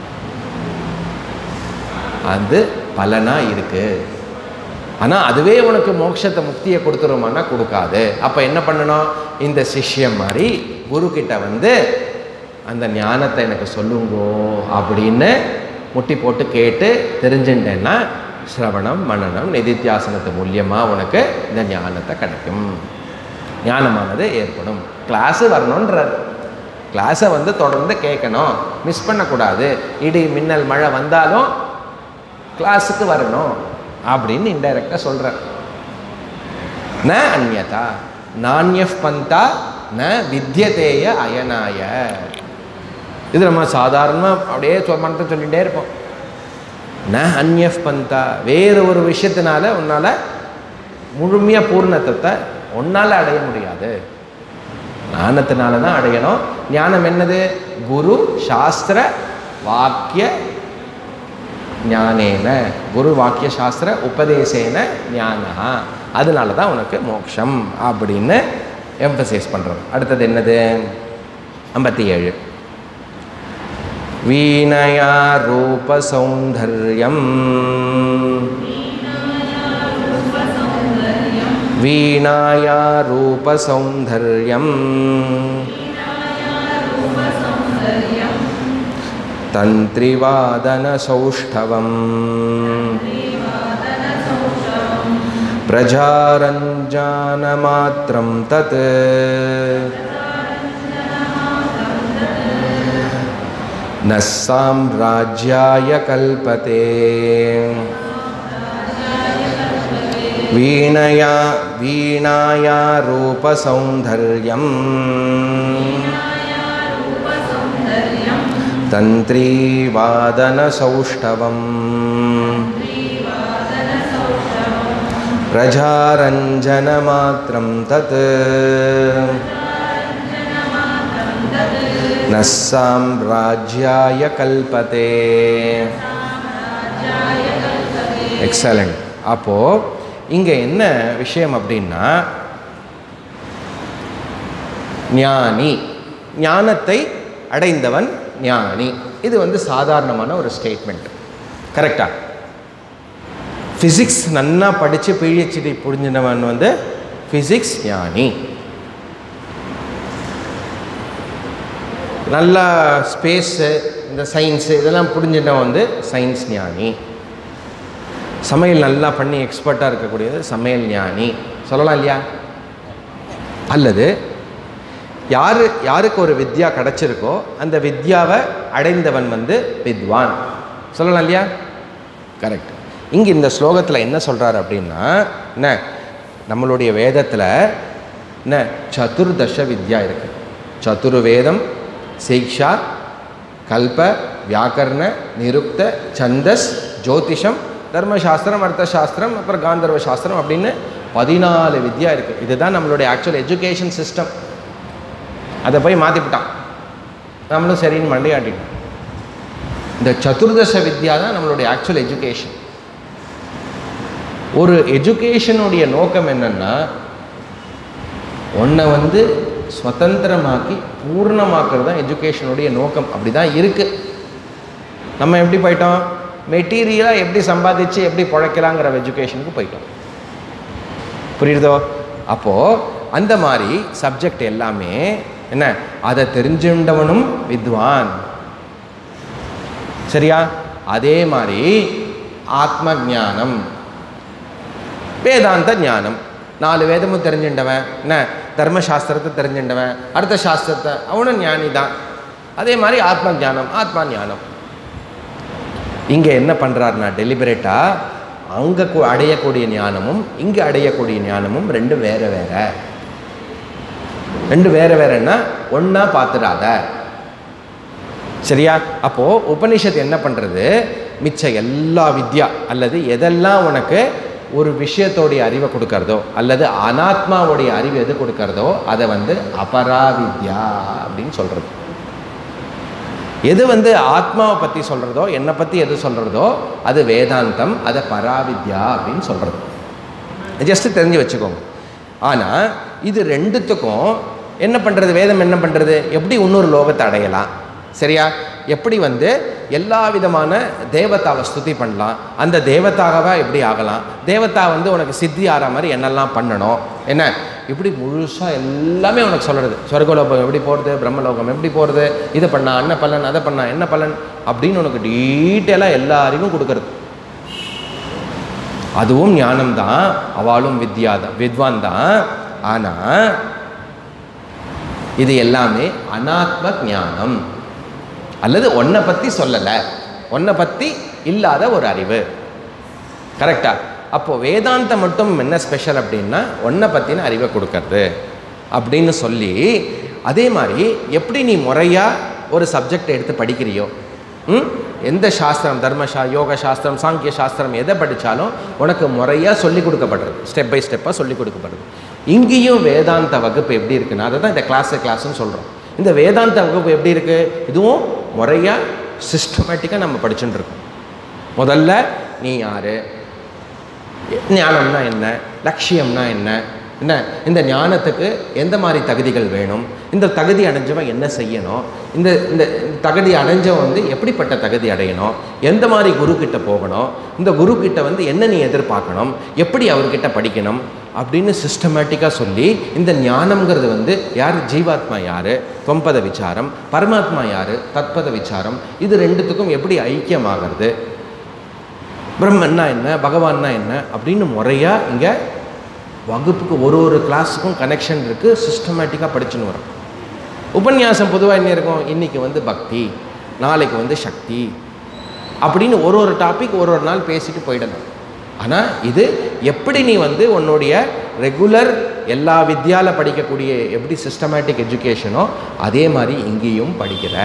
அது பலனாக இருக்குது ஆனால் அதுவே உனக்கு மோட்சத்தை முக்தியை கொடுத்துருமானா கொடுக்காது அப்போ என்ன பண்ணணும் இந்த சிஷ்யம் மாதிரி குரு கிட்ட வந்து அந்த ஞானத்தை எனக்கு சொல்லுங்கோ அப்படின்னு முட்டி போட்டு கேட்டு தெரிஞ்சுட்டேன்னா சிரவணம் மனநம் நிதித்தியாசனத்து மூலியமாக உனக்கு இந்த ஞானத்தை கிடைக்கும் ஞானமானது ஏற்படும் கிளாஸு வரணுன்றார் கிளாஸை வந்து தொடர்ந்து கேட்கணும் மிஸ் பண்ணக்கூடாது இடி மின்னல் மழை வந்தாலும் கிளாஸுக்கு வரணும் அப்படின்னு இன்டைரக்டாக சொல்கிறார் ந அந்யதா நானியஃப் பந்தா ந வித்யதேய அயனாய இது நம்ம சாதாரணமாக அப்படியே சொ மட்டும் சொல்லிகிட்டே இருப்போம் ந அந்யஃப் பந்தா வேறு ஒரு விஷயத்தினால உன்னால் முழுமையாக பூர்ணத்தை உன்னால் அடைய முடியாது ஞானத்தினால தான் அடையணும் ஞானம் என்னது குரு சாஸ்திர வாக்கிய ஞானேன குரு வாக்கிய சாஸ்திர உபதேசேன ஞானா அதனால தான் உனக்கு மோட்சம் அப்படின்னு எம்பசைஸ் பண்ணுறோம் அடுத்தது என்னது ஐம்பத்தி ஏழு வீணயா ரூப சௌந்தர்யம் வீணாயா ரூப சௌந்தர்யம் तन्त्रिवादनसौष्ठवम् प्रजारञ्जानमात्रं तत् न साम्राज्याय कल्पते वीणया वीणाया रूपसौन्दर्यम् तन्त्रीवादनसौष्ठवम् प्रजारञ्जनमात्रं तत् न साम्राज्याय कल्पते எக்ஸலண்ட் அப்போது இங்கே என்ன விஷயம் அப்படின்னா ஞானி ஞானத்தை அடைந்தவன் ஞானி இது வந்து சாதாரணமான ஒரு ஸ்டேட்மெண்ட் கரெக்டா ஃபிசிக்ஸ் நன்னா படித்து பிஹெச்டி புரிஞ்சினவன் வந்து ஃபிசிக்ஸ் ஞானி நல்லா ஸ்பேஸு இந்த சயின்ஸு இதெல்லாம் புரிஞ்சினவன் வந்து சயின்ஸ் ஞானி சமையல் நல்லா பண்ணி எக்ஸ்பர்ட்டாக இருக்கக்கூடியது சமையல் ஞானி சொல்லலாம் இல்லையா அல்லது யார் யாருக்கு ஒரு வித்யா கிடச்சிருக்கோ அந்த வித்யாவை அடைந்தவன் வந்து வித்வான் சொல்லலாம் இல்லையா கரெக்ட் இங்கே இந்த ஸ்லோகத்தில் என்ன சொல்கிறார் அப்படின்னா என்ன நம்மளுடைய வேதத்தில் என்ன சதுர்தச வித்யா இருக்குது சதுர்வேதம் சிக்ஷா கல்ப வியாக்கரண நிருக்த சந்தஸ் ஜோதிஷம் தர்மசாஸ்திரம் அர்த்தசாஸ்திரம் அப்புறம் காந்தர்வ சாஸ்திரம் அப்படின்னு பதினாலு வித்யா இருக்குது இதுதான் நம்மளுடைய ஆக்சுவல் எஜுகேஷன் சிஸ்டம் அதை போய் மாற்றிவிட்டான் நம்மளும் சரின்னு மண்டையாட்டிட்டோம் இந்த சதுர்தச வித்யா தான் நம்மளுடைய ஆக்சுவல் எஜுகேஷன் ஒரு எஜுகேஷனுடைய நோக்கம் என்னன்னா உன்னை வந்து சுதந்திரமாக்கி பூர்ணமாக்குறது தான் எஜுகேஷனுடைய நோக்கம் அப்படி தான் இருக்குது நம்ம எப்படி போயிட்டோம் மெட்டீரியலாக எப்படி சம்பாதிச்சு எப்படி பிழைக்கலாங்கிற எஜுகேஷனுக்கு போயிட்டோம் புரியுதோ அப்போது அந்த மாதிரி சப்ஜெக்ட் எல்லாமே என்ன அதை தெரிஞ்சுண்டவனும் வித்வான் சரியா அதே மாதிரி ஆத்ம ஞானம் வேதாந்த ஞானம் நாலு வேதமும் தெரிஞ்சுண்டவன் என்ன தர்மசாஸ்திரத்தை தெரிஞ்சுண்டவன் அர்த்த சாஸ்திரத்தை அவனும் ஞானி தான் அதே மாதிரி ஆத்ம ஞானம் ஆத்மா ஞானம் இங்கே என்ன பண்ணுறாருனா டெலிபரேட்டாக அங்கே அடையக்கூடிய ஞானமும் இங்கே அடையக்கூடிய ஞானமும் ரெண்டு வேற வேற ரெண்டு வேற வேறன்னா ஒன்றா பார்த்துடாத சரியா அப்போது உபனிஷத் என்ன பண்ணுறது மிச்ச எல்லா வித்யா அல்லது எதெல்லாம் உனக்கு ஒரு விஷயத்தோடைய அறிவை கொடுக்கறதோ அல்லது அனாத்மாவுடைய அறிவு எது கொடுக்கறதோ அதை வந்து அபராவித்யா அப்படின்னு சொல்கிறது எது வந்து ஆத்மாவை பற்றி சொல்கிறதோ என்னை பற்றி எது சொல்கிறதோ அது வேதாந்தம் அதை பராவித்யா அப்படின்னு சொல்கிறது ஜஸ்ட்டு தெரிஞ்சு வச்சுக்கோங்க ஆனால் இது ரெண்டுத்துக்கும் என்ன பண்ணுறது வேதம் என்ன பண்ணுறது எப்படி இன்னொரு லோகத்தை அடையலாம் சரியா எப்படி வந்து எல்லா விதமான தேவதாவை ஸ்துதி பண்ணலாம் அந்த தேவதாகவா எப்படி ஆகலாம் தேவதா வந்து உனக்கு சித்தி ஆகிற மாதிரி என்னெல்லாம் பண்ணணும் என்ன இப்படி முழுசாக எல்லாமே உனக்கு சொல்கிறது சொர்க்கலோகம் எப்படி போகிறது பிரம்மலோகம் எப்படி போகிறது இதை பண்ணா என்ன பலன் அதை பண்ணா என்ன பலன் அப்படின்னு உனக்கு டீட்டெயிலாக எல்லா அறிவும் கொடுக்கறது அதுவும் ஞானம் தான் அவளும் வித்யா தான் வித்வான் தான் ஆனால் இது எல்லாமே அனாத்ம ஞானம் அல்லது ஒன்றை பற்றி சொல்லலை ஒன்றை பற்றி இல்லாத ஒரு அறிவு கரெக்டா அப்போது வேதாந்தம் மட்டும் என்ன ஸ்பெஷல் அப்படின்னா ஒன்றை பற்றின அறிவை கொடுக்கறது அப்படின்னு சொல்லி அதே மாதிரி எப்படி நீ முறையாக ஒரு சப்ஜெக்ட் எடுத்து படிக்கிறியோ ம் எந்த சாஸ்திரம் தர்மசா யோக சாஸ்திரம் சாங்கிய சாஸ்திரம் எதை படித்தாலும் உனக்கு முறையாக சொல்லி கொடுக்கப்படுறது ஸ்டெப் பை ஸ்டெப்பாக சொல்லி கொடுக்கப்படுறது இங்கேயும் வேதாந்த வகுப்பு எப்படி இருக்குன்னா அதை தான் இந்த கிளாஸு கிளாஸ்னு சொல்கிறோம் இந்த வேதாந்த வகுப்பு எப்படி இருக்குது இதுவும் முறையாக சிஸ்டமேட்டிக்காக நம்ம படிச்சுட்டு இருக்கோம் முதல்ல நீ யார் ஞானம்னா என்ன லட்சியம்னா என்ன என்ன இந்த ஞானத்துக்கு எந்த மாதிரி தகுதிகள் வேணும் இந்த தகுதி அடைஞ்சவன் என்ன செய்யணும் இந்த இந்த தகுதி அடைஞ்சவன் வந்து எப்படிப்பட்ட தகுதி அடையணும் எந்த மாதிரி குரு கிட்ட போகணும் இந்த குரு கிட்ட வந்து என்ன நீ எதிர்பார்க்கணும் எப்படி அவர்கிட்ட படிக்கணும் அப்படின்னு சிஸ்டமேட்டிக்காக சொல்லி இந்த ஞானம்ங்கிறது வந்து யார் ஜீவாத்மா யார் தொம்பத விசாரம் பரமாத்மா யார் தத்பத விசாரம் இது ரெண்டுத்துக்கும் எப்படி ஐக்கியமாகிறது பிரம்மன்னா என்ன பகவான்னா என்ன அப்படின்னு முறையாக இங்கே வகுப்புக்கு ஒரு ஒரு கிளாஸுக்கும் கனெக்ஷன் இருக்குது சிஸ்டமேட்டிக்காக படிச்சுன்னு வரோம் உபன்யாசம் பொதுவாக என்ன இருக்கும் இன்றைக்கி வந்து பக்தி நாளைக்கு வந்து சக்தி அப்படின்னு ஒரு ஒரு டாபிக் ஒரு ஒரு நாள் பேசிட்டு போயிடலாம் ஆனால் இது எப்படி நீ வந்து உன்னுடைய ரெகுலர் எல்லா வித்யால படிக்கக்கூடிய எப்படி சிஸ்டமேட்டிக் எஜுகேஷனோ அதே மாதிரி இங்கேயும் படிக்கிற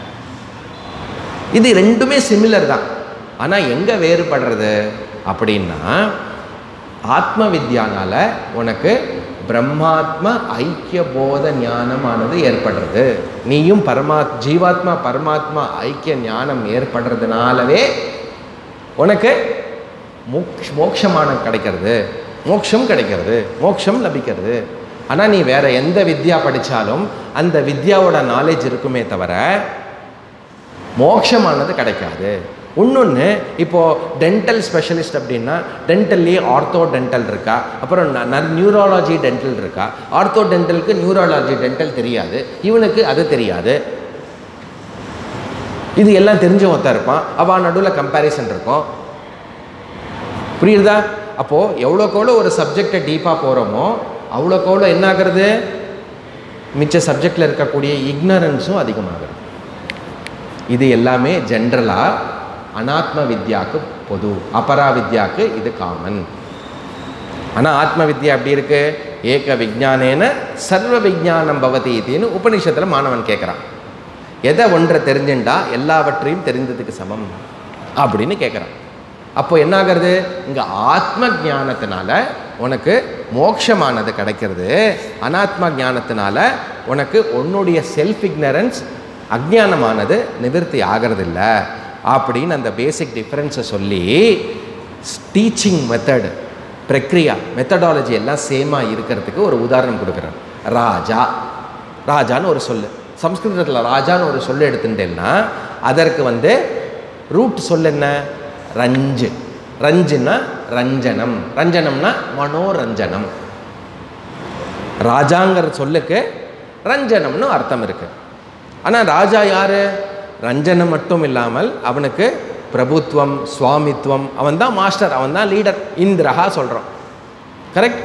இது ரெண்டுமே சிமிலர் தான் ஆனால் எங்கே வேறுபடுறது அப்படின்னா ஆத்ம வித்யானால உனக்கு பிரம்மாத்ம ஐக்கிய போத ஞானமானது ஏற்படுறது நீயும் பரமாத் ஜீவாத்மா பரமாத்மா ஐக்கிய ஞானம் ஏற்படுறதுனாலவே உனக்கு மோக்ஷ் மோட்சமானம் கிடைக்கிறது மோட்சம் கிடைக்கிறது மோட்சம் லபிக்கிறது ஆனால் நீ வேற எந்த வித்யா படித்தாலும் அந்த வித்யாவோட நாலேஜ் இருக்குமே தவிர மோட்சமானது கிடைக்காது இன்னொன்று இப்போது டென்டல் ஸ்பெஷலிஸ்ட் அப்படின்னா டென்டல்லே ஆர்த்தோ டென்டல் இருக்கா அப்புறம் நியூராலஜி டென்டல் இருக்கா ஆர்த்தோ டென்டலுக்கு நியூராலஜி டென்டல் தெரியாது இவனுக்கு அது தெரியாது இது எல்லாம் தெரிஞ்சவன் தான் இருப்பான் அவன் நடுவில் கம்பேரிசன் இருக்கும் புரியுதா அப்போது எவ்வளோக்கெவ்வளோ ஒரு சப்ஜெக்டை டீப்பாக போகிறோமோ அவ்வளோக்கெவ்வளோ என்ன ஆகுறது மிச்ச சப்ஜெக்டில் இருக்கக்கூடிய இக்னரன்ஸும் அதிகமாகுது இது எல்லாமே ஜென்ரலாக அனாத்ம வித்யாக்கு பொது அபரா வித்யாக்கு இது காமன் ஆனால் ஆத்ம வித்யா அப்படி இருக்கு ஏக விஜானேன சர்வ விஜானம் பவதி இதுன்னு உபநிஷத்தில் மாணவன் கேட்குறான் எதை ஒன்றை தெரிஞ்சுண்டா எல்லாவற்றையும் தெரிந்ததுக்கு சமம் அப்படின்னு கேட்குறான் அப்போ என்ன ஆகிறது இங்கே ஆத்ம ஞானத்தினால உனக்கு மோட்சமானது கிடைக்கிறது அனாத்ம ஞானத்தினால உனக்கு உன்னுடைய செல்ஃப் இக்னரன்ஸ் அஜ்ஞானமானது நிவர்த்தி ஆகிறதில்ல அப்படின்னு அந்த பேசிக் டிஃப்ரென்ஸை சொல்லி டீச்சிங் மெத்தட் பிரக்ரியா மெத்தடாலஜி எல்லாம் சேமாக இருக்கிறதுக்கு ஒரு உதாரணம் கொடுக்குறேன் ராஜா ராஜான்னு ஒரு சொல்லு சம்ஸ்கிருதத்தில் ராஜான்னு ஒரு சொல்லு எடுத்துட்டேன்னா அதற்கு வந்து ரூட் சொல் என்ன ரஞ்சு ரஞ்சுன்னா ரஞ்சனம் ரஞ்சனம்னா மனோரஞ்சனம் ராஜாங்கிற சொல்லுக்கு ரஞ்சனம்னு அர்த்தம் இருக்கு ஆனால் ராஜா யாரு ரஞ்சனம் மட்டும் இல்லாமல் அவனுக்கு பிரபுத்துவம் சுவாமித்துவம் அவன் தான் மாஸ்டர் அவன் தான் லீடர் இந்திரஹா சொல்கிறோம் கரெக்ட்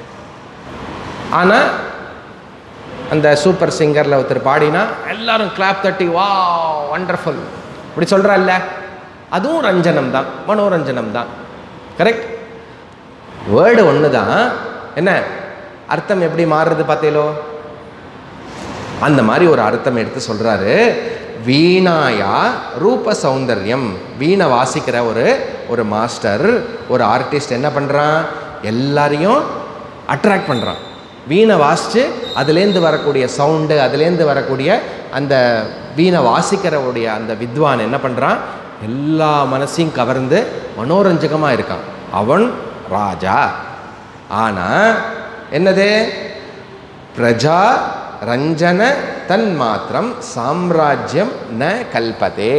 ஆனால் அந்த சூப்பர் சிங்கரில் ஒருத்தர் பாடினா எல்லாரும் கிளாப் தட்டி வா வண்டர்ஃபுல் இப்படி சொல்கிறால்ல அதுவும் ரஞ்சனம் தான் மனோரஞ்சனம் தான் கரெக்ட் வேர்டு ஒன்று தான் என்ன அர்த்தம் எப்படி மாறுறது பார்த்தீங்களோ அந்த மாதிரி ஒரு அர்த்தம் எடுத்து சொல்கிறாரு வீணாயா ரூப சௌந்தர்யம் வீணை வாசிக்கிற ஒரு ஒரு மாஸ்டர் ஒரு ஆர்டிஸ்ட் என்ன பண்ணுறான் எல்லாரையும் அட்ராக்ட் பண்ணுறான் வீணை வாசித்து அதுலேருந்து வரக்கூடிய சவுண்டு அதுலேருந்து வரக்கூடிய அந்த வீணை வாசிக்கிறவுடைய அந்த வித்வான் என்ன பண்ணுறான் எல்லா மனசையும் கவர்ந்து மனோரஞ்சகமாக இருக்கான் அவன் ராஜா ஆனால் என்னது பிரஜா ரஞ்சன தன் மாத்திரம் சாம்ராஜ்யம் ந கல்பதே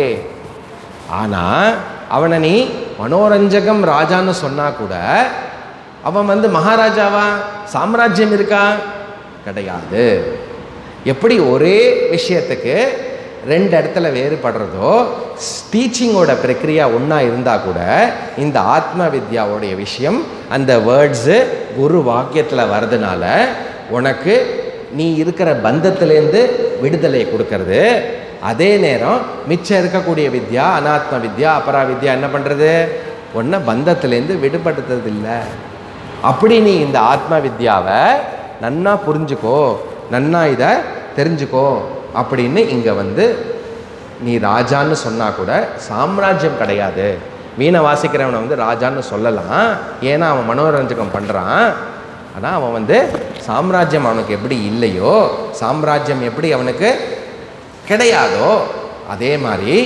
ஆனால் அவனை நீ மனோரஞ்சகம் ராஜான்னு சொன்னா கூட அவன் வந்து மகாராஜாவா சாம்ராஜ்யம் இருக்கா கிடையாது எப்படி ஒரே விஷயத்துக்கு ரெண்டு இடத்துல வேறுபடுறதோ டீச்சிங்கோட பிரக்ரியா ஒன்றா இருந்தால் கூட இந்த ஆத்ம வித்யாவுடைய விஷயம் அந்த வேர்ட்ஸு குரு வாக்கியத்தில் வர்றதுனால உனக்கு நீ இருக்கிற பந்தத்திலேருந்து விடுதலையை கொடுக்கறது அதே நேரம் மிச்சம் இருக்கக்கூடிய வித்யா அனாத்ம வித்யா அபரா வித்யா என்ன பண்ணுறது ஒன்றை பந்தத்திலேருந்து விடுபடுத்துறது இல்லை அப்படி நீ இந்த ஆத்ம வித்யாவை நன்னா புரிஞ்சுக்கோ நன்னா இதை தெரிஞ்சுக்கோ அப்படின்னு இங்கே வந்து நீ ராஜான்னு சொன்னா கூட சாம்ராஜ்யம் கிடையாது வீணை வாசிக்கிறவனை வந்து ராஜான்னு சொல்லலாம் ஏன்னா அவன் மனோரஞ்சகம் பண்ணுறான் ஆனால் அவன் வந்து சாம்ராஜ்யம் அவனுக்கு எப்படி இல்லையோ சாம்ராஜ்யம் எப்படி அவனுக்கு கிடையாதோ அதே மாதிரி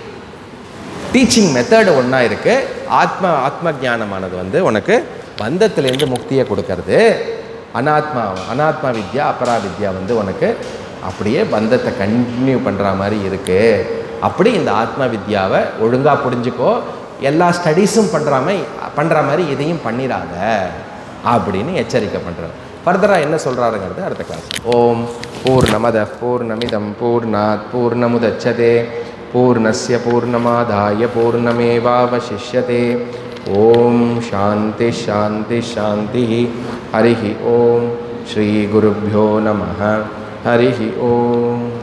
டீச்சிங் மெத்தடு ஒன்றா இருக்குது ஆத்ம ஆத்ம ஞானமானது வந்து உனக்கு பந்தத்திலேருந்து முக்தியை கொடுக்கறது அனாத்மா அனாத்மா வித்யா அபரா வித்யா வந்து உனக்கு அப்படியே பந்தத்தை கண்டினியூ பண்ணுற மாதிரி இருக்குது அப்படி இந்த ஆத்ம வித்யாவை ஒழுங்காக புரிஞ்சுக்கோ எல்லா ஸ்டடீஸும் பண்ணுற மாதிரி பண்ணுற மாதிரி இதையும் பண்ணிடாத அப்படின்னு எச்சரிக்கை பண்ணுறாரு ஃபர்தராக என்ன சொல்கிறாருங்கிறது அடுத்த கிளாஸ் ஓம் பூர்ணமத பூர்ணமிதம் பூர்ணாத் பூர்ணமுதச்சதே பூர்ணஸ்ய பூர்ணமாதாய பூர்ணமேவாவசிஷ்யते ஓம் சாந்தி சாந்தி சாந்தி ஹரிः ஓம் ஸ்ரீகுருभ्यो நமः ஹரிः ஓம்